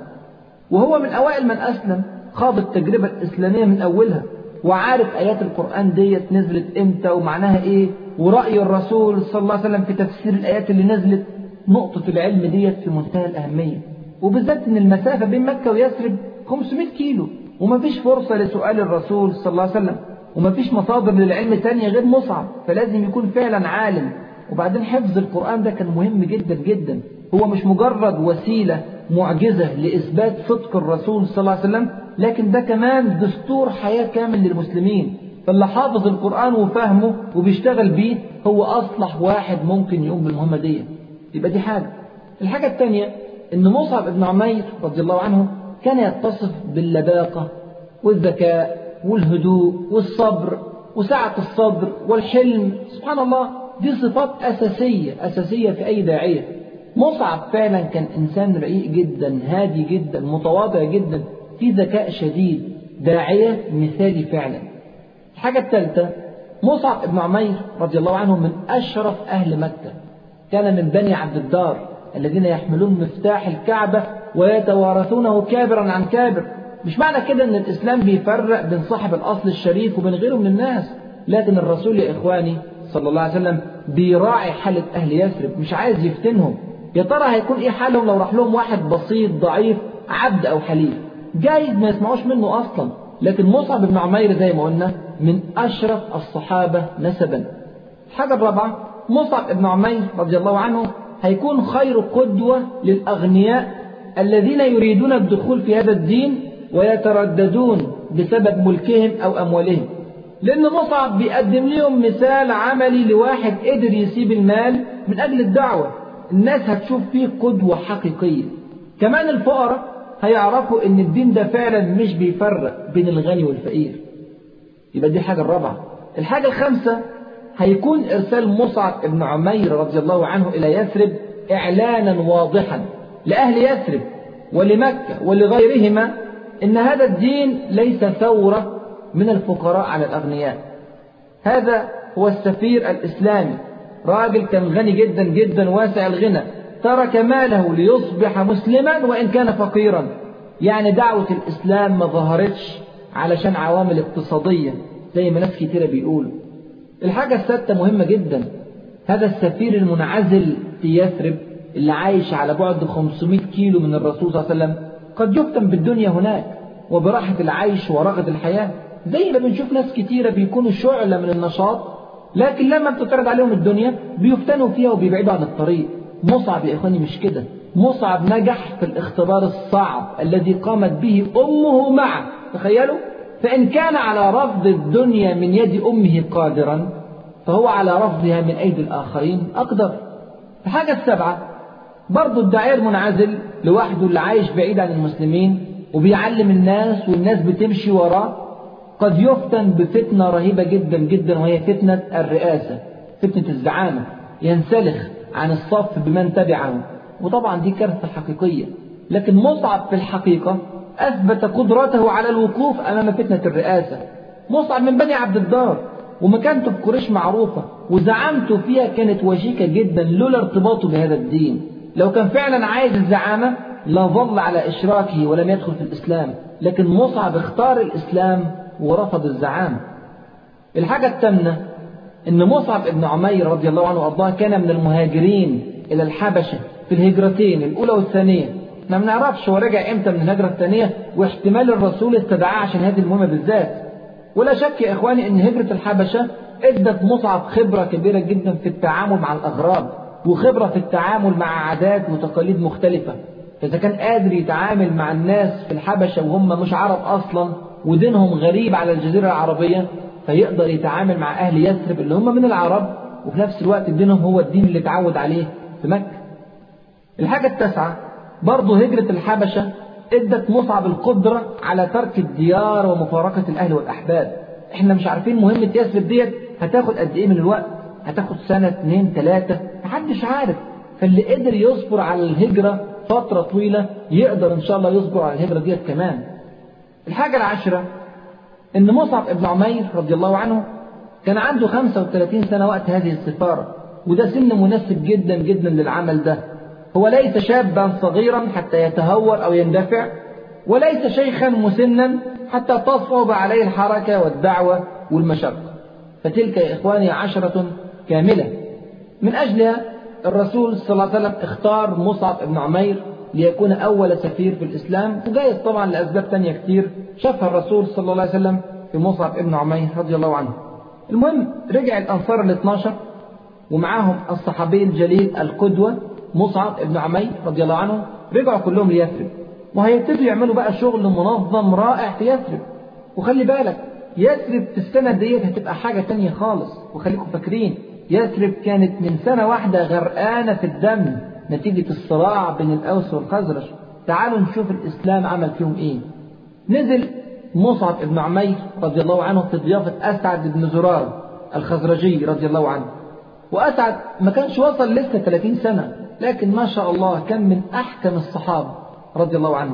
S1: وهو من اوائل من اسلم خاض التجربة الاسلامية من اولها وعارف ايات القرآن ديت نزلت امتى ومعناها ايه ورأي الرسول صلى الله عليه وسلم في تفسير الآيات اللي نزلت نقطة العلم ديت في منتهى الأهمية وبالذات إن المسافة بين مكة ويثرب 500 كيلو ومفيش فرصة لسؤال الرسول صلى الله عليه وسلم ومفيش مصادر للعلم تانية غير مصعب فلازم يكون فعلا عالم وبعدين حفظ القرآن ده كان مهم جدا جدا هو مش مجرد وسيلة معجزة لإثبات صدق الرسول صلى الله عليه وسلم لكن ده كمان دستور حياة كامل للمسلمين فاللي حافظ القرآن وفهمه وبيشتغل بيه هو أصلح واحد ممكن يقوم بالمهمة دي يبقى دي حاجة الحاجة الثانية إن مصعب بن عمير رضي الله عنه كان يتصف باللباقة والذكاء والهدوء والصبر وسعة الصبر والحلم سبحان الله دي صفات أساسية أساسية في أي داعية مصعب فعلا كان إنسان رقيق جدا هادي جدا متواضع جدا في ذكاء شديد داعية مثالي فعلا الحاجة الثالثة مصعب بن عمير رضي الله عنه من أشرف أهل مكة كان من بني عبد الدار الذين يحملون مفتاح الكعبة ويتوارثونه كابرا عن كابر مش معنى كده ان الاسلام بيفرق بين صاحب الاصل الشريف وبين غيره من الناس لكن الرسول يا اخواني صلى الله عليه وسلم بيراعي حالة اهل يثرب مش عايز يفتنهم يا ترى هيكون ايه حالهم لو راح لهم واحد بسيط ضعيف عبد او حليف جايز ما يسمعوش منه اصلا لكن مصعب بن عمير زي ما قلنا من اشرف الصحابة نسبا الحاجة الرابعة مصعب بن عمير رضي الله عنه هيكون خير قدوة للأغنياء الذين يريدون الدخول في هذا الدين ويترددون بسبب ملكهم أو أموالهم لأن مصعب بيقدم لهم مثال عملي لواحد قدر يسيب المال من أجل الدعوة الناس هتشوف فيه قدوة حقيقية كمان الفقراء هيعرفوا ان الدين ده فعلا مش بيفرق بين الغني والفقير يبقى دي الحاجة الرابعة الحاجة الخامسة هيكون إرسال مصعب بن عمير رضي الله عنه إلى يثرب إعلانا واضحا لأهل يثرب ولمكة ولغيرهما إن هذا الدين ليس ثورة من الفقراء على الأغنياء هذا هو السفير الإسلامي راجل كان غني جدا جدا واسع الغنى ترك ماله ليصبح مسلما وإن كان فقيرا يعني دعوة الإسلام ما ظهرتش علشان عوامل اقتصادية زي ما ناس كتيرة بيقولوا الحاجة السادسة مهمة جدا هذا السفير المنعزل في يثرب اللي عايش على بعد 500 كيلو من الرسول صلى الله عليه وسلم قد يفتن بالدنيا هناك وبراحة العيش ورغد الحياة زي ما بنشوف ناس كتيرة بيكونوا شعلة من النشاط لكن لما بتتعرض عليهم الدنيا بيفتنوا فيها وبيبعدوا عن الطريق مصعب يا إخواني مش كده مصعب نجح في الاختبار الصعب الذي قامت به أمه معه تخيلوا فإن كان على رفض الدنيا من يد أمه قادرا فهو على رفضها من أيدي الآخرين أقدر الحاجة السبعة برضو الداعية المنعزل لوحده اللي عايش بعيد عن المسلمين وبيعلم الناس والناس بتمشي وراه قد يفتن بفتنة رهيبة جدا جدا وهي فتنة الرئاسة فتنة الزعامة ينسلخ عن الصف بمن تبعه وطبعا دي كارثة حقيقية لكن مصعب في الحقيقة أثبت قدرته على الوقوف أمام فتنة الرئاسة مصعب من بني عبد الدار ومكانته في قريش معروفة وزعامته فيها كانت وشيكة جدا لولا ارتباطه بهذا الدين لو كان فعلا عايز الزعامة لظل على إشراكه ولم يدخل في الإسلام لكن مصعب اختار الإسلام ورفض الزعامة الحاجة الثامنة أن مصعب ابن عمير رضي الله عنه وأرضاه كان من المهاجرين إلى الحبشة في الهجرتين الأولى والثانية احنا ما بنعرفش هو رجع امتى من الهجرة الثانية واحتمال الرسول استدعاه عشان هذه المهمة بالذات ولا شك يا إخواني أن هجرة الحبشة ادت مصعب خبرة كبيرة جدا في التعامل مع الأغراب وخبرة في التعامل مع عادات وتقاليد مختلفة فإذا كان قادر يتعامل مع الناس في الحبشة وهم مش عرب أصلا ودينهم غريب على الجزيرة العربية فيقدر يتعامل مع أهل يثرب اللي هم من العرب وفي نفس الوقت دينهم هو الدين اللي اتعود عليه في مكة الحاجة التاسعة برضه هجرة الحبشة ادت مصعب القدرة على ترك الديار ومفارقة الأهل والأحباب احنا مش عارفين مهمة يثرب ديت هتاخد قد ايه من الوقت هتاخد سنة اتنين تلاتة محدش عارف فاللي قدر يصبر على الهجرة فترة طويلة يقدر ان شاء الله يصبر على الهجرة ديت كمان الحاجة العاشرة ان مصعب ابن عمير رضي الله عنه كان عنده 35 سنة وقت هذه السفارة وده سن مناسب جدا جدا للعمل ده هو ليس شابا صغيرا حتى يتهور أو يندفع وليس شيخا مسنا حتى تصعب عليه الحركة والدعوة والمشقة فتلك يا إخواني عشرة كاملة من أجلها الرسول صلى الله عليه وسلم اختار مصعب بن عمير ليكون أول سفير في الإسلام وجايز طبعا لأسباب تانية كتير شافها الرسول صلى الله عليه وسلم في مصعب بن عمير رضي الله عنه المهم رجع الأنصار ال 12 ومعاهم الصحابي الجليل القدوة مصعب بن عمير رضي الله عنه رجعوا كلهم ليثرب وهيبتدوا يعملوا بقى شغل منظم رائع في يثرب وخلي بالك يثرب في السنة ديت هتبقى حاجة تانية خالص وخليكم فاكرين يثرب كانت من سنة واحدة غرقانة في الدم نتيجة الصراع بين الأوس والخزرج تعالوا نشوف الإسلام عمل فيهم إيه نزل مصعب بن عمير رضي الله عنه في ضيافة أسعد بن زرار الخزرجي رضي الله عنه وأسعد ما كانش وصل لسه 30 سنة لكن ما شاء الله كان من أحكم الصحابة رضي الله عنه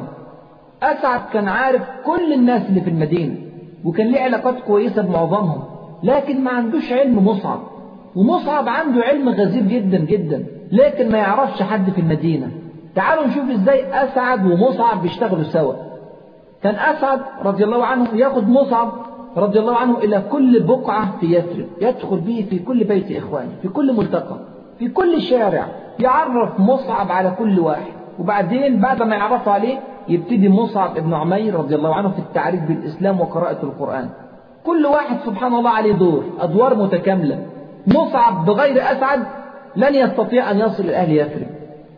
S1: أسعد كان عارف كل الناس اللي في المدينة وكان ليه علاقات كويسة بمعظمهم لكن ما عندوش علم مصعب ومصعب عنده علم غزير جدا جدا لكن ما يعرفش حد في المدينة تعالوا نشوف ازاي أسعد ومصعب بيشتغلوا سوا كان أسعد رضي الله عنه ياخد مصعب رضي الله عنه إلى كل بقعة في يثرب يدخل به في كل بيت إخوانه في كل ملتقى في كل شارع يعرف مصعب على كل واحد وبعدين بعد ما يعرفوا عليه يبتدي مصعب ابن عمير رضي الله عنه في التعريف بالإسلام وقراءة القرآن كل واحد سبحان الله عليه دور أدوار متكاملة مصعب بغير أسعد لن يستطيع أن يصل إلى أهل يثرب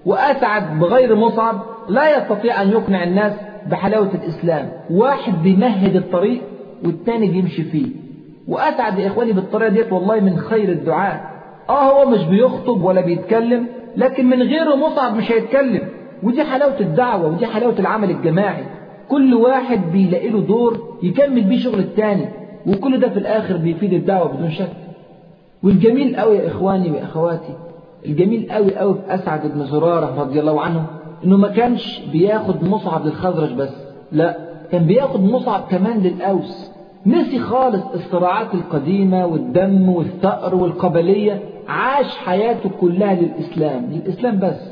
S1: وأسعد بغير مصعب لا يستطيع أن يقنع الناس بحلاوة الإسلام واحد بيمهد الطريق والتاني بيمشي فيه وأسعد يا إخواني بالطريقة ديت والله من خير الدعاء آه هو مش بيخطب ولا بيتكلم لكن من غيره مصعب مش هيتكلم ودي حلاوة الدعوة ودي حلاوة العمل الجماعي كل واحد بيلاقي له دور يكمل بيه شغل التاني وكل ده في الآخر بيفيد الدعوة بدون شك والجميل قوي يا إخواني وأخواتي الجميل قوي قوي في أسعد بن زرارة رضي الله عنه إنه ما كانش بياخد مصعب للخزرج بس لا كان بياخد مصعب كمان للأوس نسي خالص الصراعات القديمة والدم والثأر والقبلية عاش حياته كلها للإسلام للإسلام بس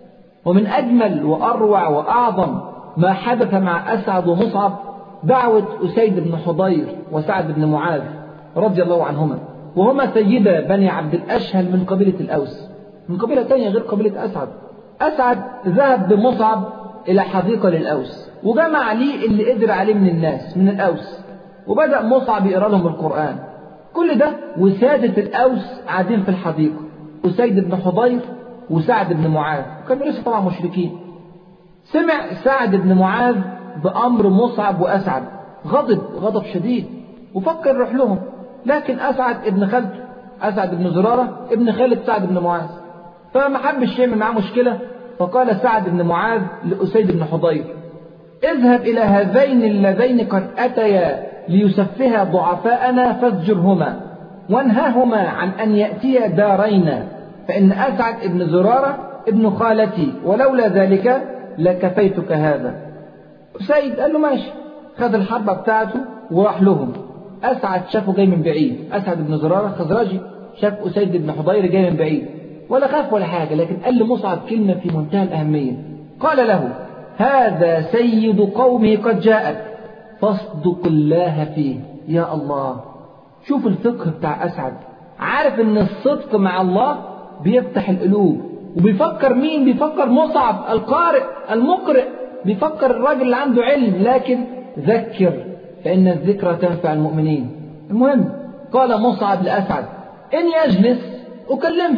S1: ومن أجمل وأروع وأعظم ما حدث مع أسعد ومصعب دعوة أسيد بن حضير وسعد بن معاذ رضي الله عنهما وهما سيدا بني عبد الأشهل من قبيلة الأوس من قبيلة تانية غير قبيلة أسعد أسعد ذهب بمصعب إلى حديقة للأوس وجمع ليه اللي قدر عليه من الناس من الأوس وبدأ مصعب يقرأ لهم القرآن كل ده وسادة الأوس قاعدين في الحديقة أسيد بن حضير وسعد بن معاذ كانوا لسه طبعا مشركين سمع سعد بن معاذ بأمر مصعب وأسعد غضب غضب شديد وفكر يروح لهم لكن أسعد ابن خالته أسعد بن زرارة ابن خالد سعد بن معاذ فما حبش يعمل معاه مشكلة فقال سعد بن معاذ لأسيد بن حضير اذهب إلى هذين اللذين قد أتيا ليسفها ضعفاءنا فازجرهما وانهاهما عن أن يأتيا دارينا فإن أسعد ابن زرارة ابن خالتي ولولا ذلك لكفيتك هذا سيد قال له ماشي خد الحربة بتاعته وراح لهم أسعد شافه جاي من بعيد أسعد بن زرارة خزرجي شاف أسيد بن حضير جاي من بعيد ولا خاف ولا حاجة لكن قال لمصعب كلمة في منتهى الأهمية قال له هذا سيد قومه قد جاءك فاصدق الله فيه يا الله شوف الفقه بتاع أسعد عارف ان الصدق مع الله بيفتح القلوب وبيفكر مين بيفكر مصعب القارئ المقرئ بيفكر الراجل اللي عنده علم لكن ذكر فإن الذكرى تنفع المؤمنين المهم قال مصعب لأسعد إن يجلس أكلمه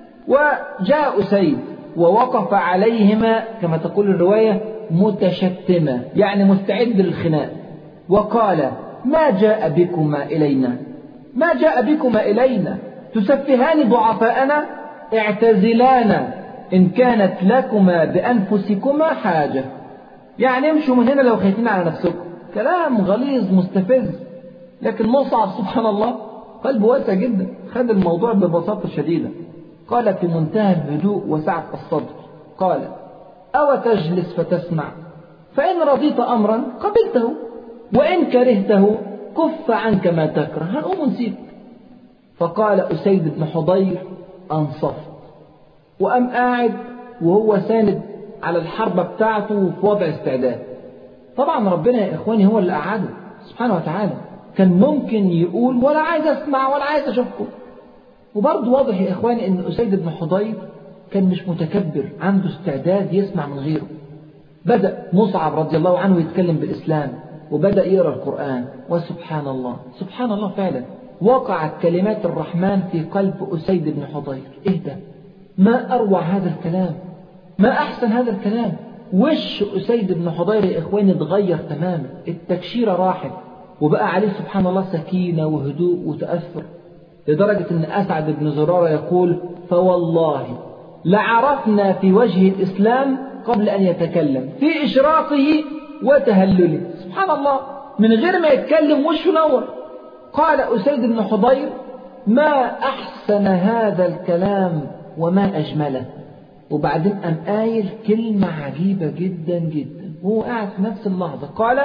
S1: وجاء أسيد ووقف عليهما كما تقول الرواية متشتما يعني مستعد للخناق وقال ما جاء بكما إلينا ما جاء بكما إلينا تسفهان ضعفاءنا اعتزلانا إن كانت لكما بأنفسكما حاجة يعني امشوا من هنا لو خايفين على نفسكم كلام غليظ مستفز لكن مصعب سبحان الله قلبه واسع جدا خد الموضوع ببساطة شديدة قال في منتهى الهدوء وسعة الصدر قال أو تجلس فتسمع فإن رضيت أمرا قبلته وإن كرهته كف عنك ما تكره هنقوم ونسيب فقال أسيد بن حضير أنصفت وقام قاعد وهو ساند على الحربة بتاعته وفي وضع استعداد طبعا ربنا يا إخواني هو اللي قعده سبحانه وتعالى كان ممكن يقول ولا عايز أسمع ولا عايز أشوفكم وبرضه واضح يا إخواني أن أسيد بن حضير كان مش متكبر عنده استعداد يسمع من غيره بدأ مصعب رضي الله عنه يتكلم بالإسلام وبدأ يقرأ القرآن وسبحان الله سبحان الله فعلا وقعت كلمات الرحمن في قلب أسيد بن حضير إيه ده ما أروع هذا الكلام ما أحسن هذا الكلام وش أسيد بن حضير يا إخواني اتغير تماما التكشيرة راحت وبقى عليه سبحان الله سكينة وهدوء وتأثر لدرجة أن أسعد بن زرارة يقول فوالله لعرفنا في وجه الإسلام قبل أن يتكلم في إشراقه وتهلله سبحان الله من غير ما يتكلم وشه نور قال أسيد بن حضير ما أحسن هذا الكلام وما أجمله وبعدين قام قايل كلمة عجيبة جدا جدا وهو قاعد في نفس اللحظة قال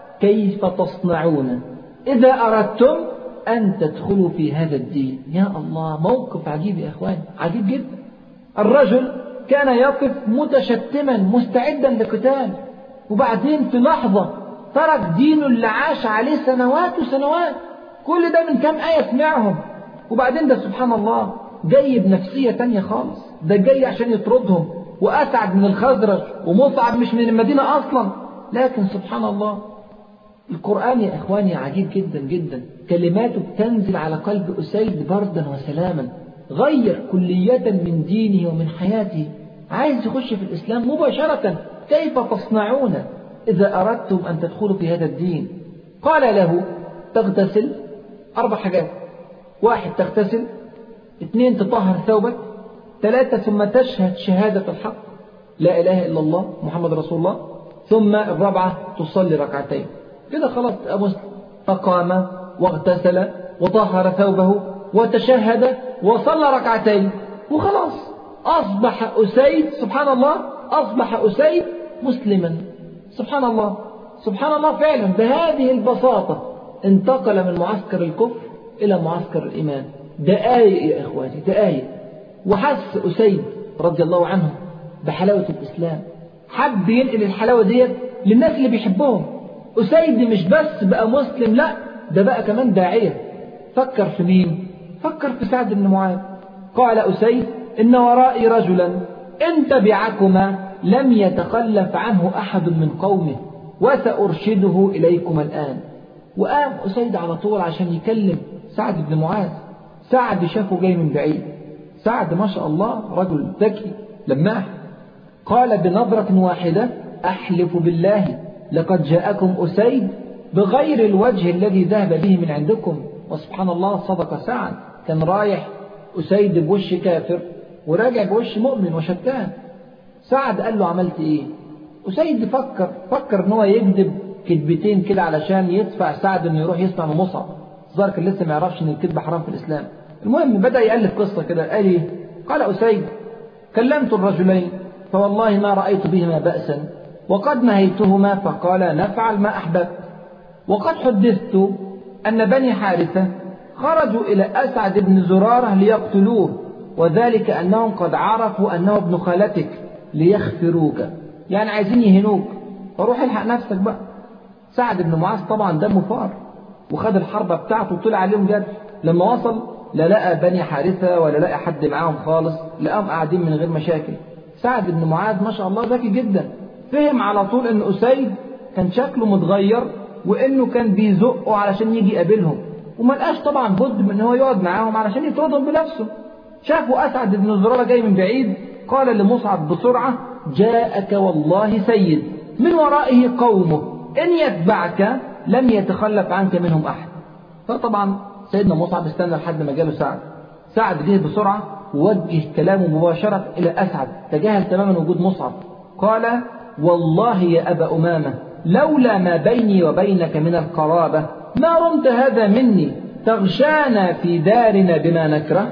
S1: كيف تصنعون إذا أردتم أن تدخلوا في هذا الدين يا الله موقف عجيب يا أخوان عجيب جدا الرجل كان يقف متشتما مستعدا لقتال وبعدين في لحظة ترك دينه اللي عاش عليه سنوات وسنوات كل ده من كام آية سمعهم وبعدين ده سبحان الله جاي بنفسية تانية خالص ده جاي عشان يطردهم وأسعد من الخزرج ومصعب مش من المدينة أصلا لكن سبحان الله القرآن يا إخواني عجيب جدا جدا كلماته بتنزل على قلب أسيد بردا وسلاما غير كلية من دينه ومن حياته عايز يخش في الإسلام مباشرة كيف تصنعون إذا أردتم أن تدخلوا في هذا الدين قال له تغتسل أربع حاجات واحد تغتسل اثنين تطهر ثوبك ثلاثة ثم تشهد شهادة الحق لا إله إلا الله محمد رسول الله ثم الرابعة تصلي ركعتين كده خلاص مسلم فقام واغتسل وطهر ثوبه وتشهد وصلى ركعتين وخلاص أصبح أسيد سبحان الله أصبح أسيد مسلما سبحان الله سبحان الله فعلا بهذه البساطة انتقل من معسكر الكفر إلى معسكر الإيمان دقايق يا إخواني دقايق وحس أسيد رضي الله عنه بحلاوة الإسلام حب ينقل الحلاوة ديت للناس اللي بيحبهم أسيد مش بس بقى مسلم لا ده بقى كمان داعية فكر في مين فكر في سعد بن معاذ قال أسيد إن ورائي رجلا إن تبعكما لم يتخلف عنه أحد من قومه وسأرشده إليكم الآن وقام أسيد على طول عشان يكلم سعد بن معاذ سعد شافه جاي من بعيد سعد ما شاء الله رجل ذكي لماح قال بنظرة واحدة أحلف بالله لقد جاءكم أسيد بغير الوجه الذي ذهب به من عندكم وسبحان الله صدق سعد كان رايح أسيد بوش كافر وراجع بوش مؤمن وشتان سعد قال له عملت ايه أسيد فكر فكر ان هو يكذب كذبتين كده علشان يدفع سعد انه يروح يسمع من مصعب الظاهر كان لسه ما يعرفش ان الكذب حرام في الاسلام المهم بدا يالف قصه كده قال ايه قال اسيد كلمت الرجلين فوالله ما رايت بهما باسا وقد نهيتهما فقال نفعل ما احببت وقد حدثت ان بني حارثه خرجوا الى اسعد بن زراره ليقتلوه وذلك انهم قد عرفوا انه ابن خالتك ليخفروك يعني عايزين يهنوك فروح الحق نفسك بقى سعد بن معاذ طبعا دمه فار وخد الحربة بتاعته وطلع عليهم جد لما وصل لا لقى بني حارثة ولا لقى حد معاهم خالص لقاهم قاعدين من غير مشاكل سعد بن معاذ ما شاء الله ذكي جدا فهم على طول ان أسيد كان شكله متغير وانه كان بيزقه علشان يجي يقابلهم وما لقاش طبعا بد من ان هو يقعد معاهم علشان يطردهم بنفسه شافوا اسعد بن زرارة جاي من بعيد قال لمصعب بسرعة جاءك والله سيد من ورائه قومه إن يتبعك لم يتخلف عنك منهم أحد فطبعا سيدنا مصعب استنى لحد ما جاله سعد سعد جه بسرعة ووجه كلامه مباشرة إلى أسعد تجاهل تماما وجود مصعب قال والله يا أبا أمامة لولا ما بيني وبينك من القرابة ما رمت هذا مني تغشانا في دارنا بما نكره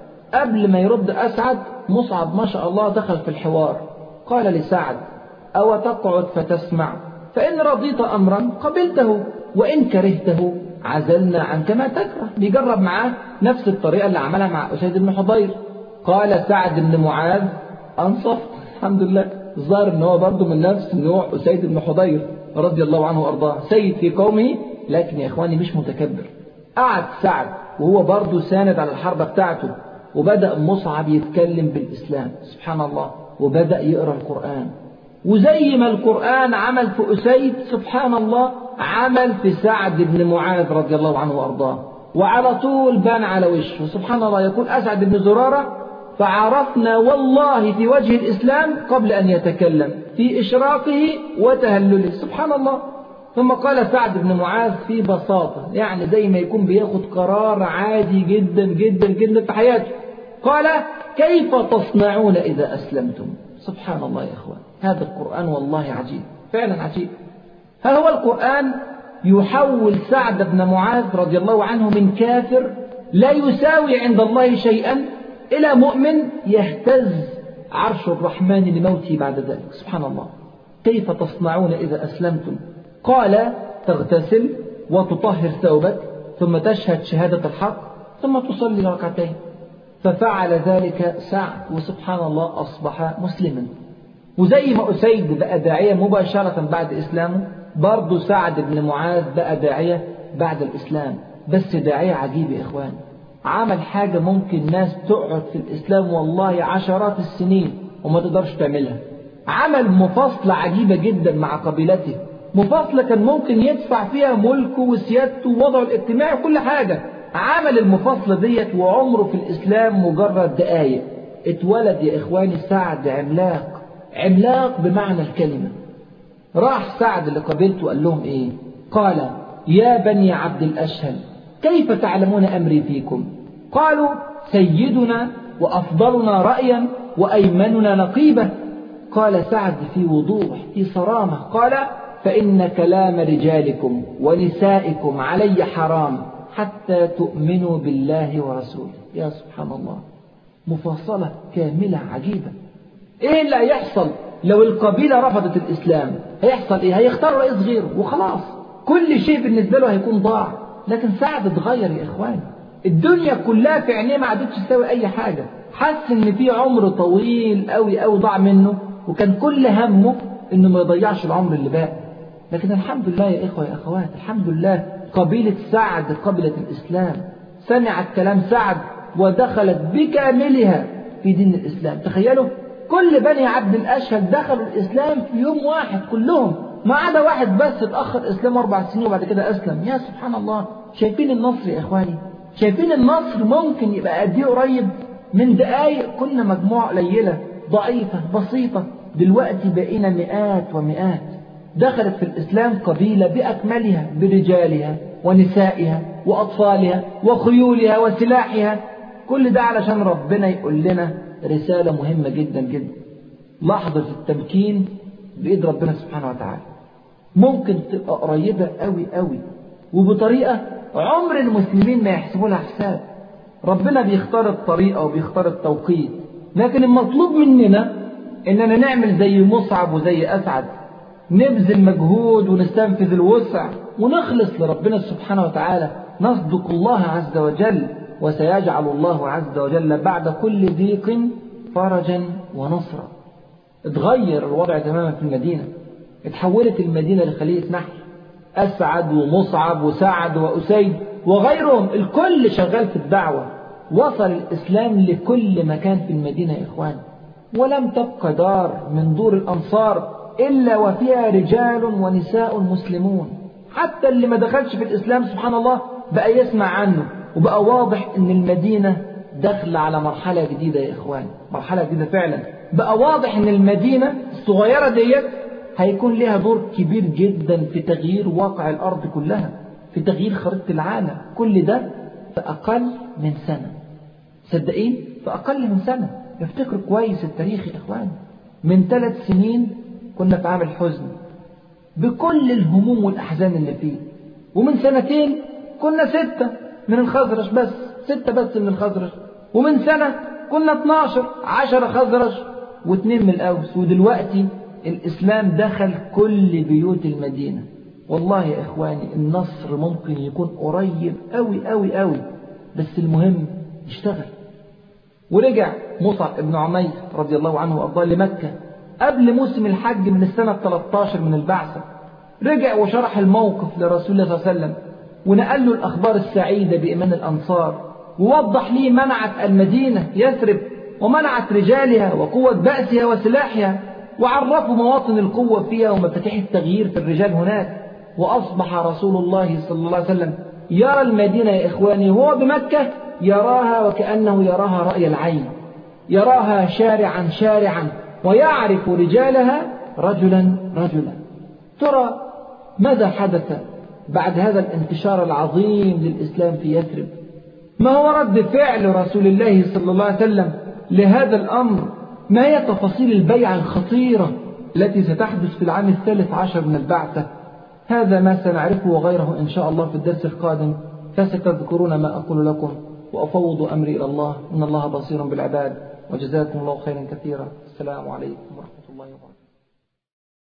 S1: قبل ما يرد أسعد مصعب ما شاء الله دخل في الحوار قال لسعد أو تقعد فتسمع فإن رضيت أمرا قبلته وإن كرهته عزلنا عنك ما تكره بيجرب معاه نفس الطريقة اللي عملها مع أسيد بن حضير قال سعد بن معاذ أنصف الحمد لله الظاهر ان هو برضه من نفس نوع أسيد بن حضير رضي الله عنه وأرضاه سيد في قومه لكن يا إخواني مش متكبر قعد سعد وهو برضه ساند على الحرب بتاعته وبدأ مصعب يتكلم بالإسلام سبحان الله وبدأ يقرأ القرآن وزي ما القرآن عمل في أسيد سبحان الله عمل في سعد بن معاذ رضي الله عنه وأرضاه وعلى طول بان على وشه سبحان الله يقول أسعد بن زرارة فعرفنا والله في وجه الإسلام قبل أن يتكلم في إشراقه وتهلله سبحان الله ثم قال سعد بن معاذ في بساطة يعني زي ما يكون بياخد قرار عادي جدا جدا جدا في حياته قال كيف تصنعون إذا أسلمتم سبحان الله يا إخوان هذا القرآن والله عجيب فعلا عجيب ها هو القرآن يحول سعد بن معاذ رضي الله عنه من كافر لا يساوي عند الله شيئا إلى مؤمن يهتز عرش الرحمن لموته بعد ذلك سبحان الله كيف تصنعون إذا أسلمتم قال تغتسل وتطهر ثوبك ثم تشهد شهادة الحق ثم تصلي ركعتين ففعل ذلك سعد وسبحان الله أصبح مسلما وزي ما أسيد بقى داعية مباشرة بعد إسلامه برضه سعد بن معاذ بقى داعية بعد الإسلام بس داعية عجيب يا إخوان عمل حاجة ممكن ناس تقعد في الإسلام والله عشرات السنين وما تقدرش تعملها عمل مفاصلة عجيبة جدا مع قبيلته مفاصلة كان ممكن يدفع فيها ملكه وسيادته ووضعه الاجتماعي وكل حاجة عمل المفاصلة ديت وعمره في الإسلام مجرد دقايق اتولد يا إخواني سعد عملاق عملاق بمعنى الكلمة راح سعد لقبيلته قال لهم إيه قال يا بني عبد الأشهل كيف تعلمون أمري فيكم قالوا سيدنا وأفضلنا رأيا وأيمننا نقيبة قال سعد في وضوح في صرامة قال فإن كلام رجالكم ونسائكم علي حرام حتى تؤمنوا بالله ورسوله يا سبحان الله مفاصلة كاملة عجيبة ايه اللي هيحصل لو القبيلة رفضت الإسلام هيحصل ايه هيختار رئيس غيره وخلاص كل شيء بالنسبة له هيكون ضاع لكن سعد اتغير يا إخواني الدنيا كلها في عينيه ما عادتش تساوي أي حاجة حس إن في عمر طويل أوي أوي ضاع منه وكان كل همه إنه ما يضيعش العمر اللي باقي لكن الحمد لله يا إخوة يا أخوات الحمد لله قبيلة سعد قبيلة الإسلام سمعت كلام سعد ودخلت بكاملها في دين الإسلام تخيلوا كل بني عبد الأشهل دخلوا الإسلام في يوم واحد كلهم ما عدا واحد بس اتأخر إسلام أربع سنين وبعد كده أسلم يا سبحان الله شايفين النصر يا إخواني شايفين النصر ممكن يبقى قد ايه قريب من دقايق كنا مجموعة قليلة ضعيفة بسيطة دلوقتي بقينا مئات ومئات دخلت في الإسلام قبيلة بأكملها برجالها ونسائها وأطفالها وخيولها وسلاحها كل ده علشان ربنا يقول لنا رسالة مهمة جدا جدا لحظة التمكين بإيد ربنا سبحانه وتعالى ممكن تبقى قريبة قوي قوي وبطريقة عمر المسلمين ما يحسبوا لها حساب ربنا بيختار الطريقة وبيختار التوقيت لكن المطلوب مننا إننا نعمل زي مصعب وزي أسعد نبذل مجهود ونستنفذ الوسع ونخلص لربنا سبحانه وتعالى نصدق الله عز وجل وسيجعل الله عز وجل بعد كل ضيق فرجا ونصرا اتغير الوضع تماما في المدينة اتحولت المدينة لخلية نحل أسعد ومصعب وسعد وأسيد وغيرهم الكل شغال في الدعوة وصل الإسلام لكل مكان في المدينة يا إخوان ولم تبقى دار من دور الأنصار إلا وفيها رجال ونساء مسلمون حتى اللي ما دخلش في الإسلام سبحان الله بقى يسمع عنه وبقى واضح ان المدينة داخلة على مرحلة جديدة يا اخوان مرحلة جديدة فعلا بقى واضح ان المدينة الصغيرة ديت هيكون لها دور كبير جدا في تغيير واقع الارض كلها في تغيير خريطة العالم كل ده في اقل من سنة صدقين في اقل من سنة افتكروا كويس التاريخ يا اخوان من ثلاث سنين كنا في عام الحزن بكل الهموم والاحزان اللي فيه ومن سنتين كنا ستة من الخزرج بس ستة بس من الخزرج ومن سنة كنا 12 عشرة خزرج واثنين من الأوس ودلوقتي الإسلام دخل كل بيوت المدينة والله يا إخواني النصر ممكن يكون قريب أوي أوي أوي بس المهم يشتغل ورجع مصعب بن عمير رضي الله عنه وأرضاه لمكة قبل موسم الحج من السنة 13 من البعثة رجع وشرح الموقف لرسول الله صلى الله عليه وسلم ونقل له الأخبار السعيدة بإيمان الأنصار ووضح ليه منعت المدينة يثرب ومنعت رجالها وقوة بأسها وسلاحها وعرفوا مواطن القوة فيها ومفاتيح التغيير في الرجال هناك وأصبح رسول الله صلى الله عليه وسلم يرى المدينة يا إخواني هو بمكة يراها وكأنه يراها رأي العين يراها شارعا شارعا ويعرف رجالها رجلا رجلا ترى ماذا حدث بعد هذا الانتشار العظيم للإسلام في يثرب ما هو رد فعل رسول الله صلى الله عليه وسلم لهذا الأمر ما هي تفاصيل البيعة الخطيرة التي ستحدث في العام الثالث عشر من البعثة هذا ما سنعرفه وغيره إن شاء الله في الدرس القادم فستذكرون ما أقول لكم وأفوض أمري إلى الله إن الله بصير بالعباد وجزاكم الله خيرا كثيرا السلام عليكم ورحمة الله وبركاته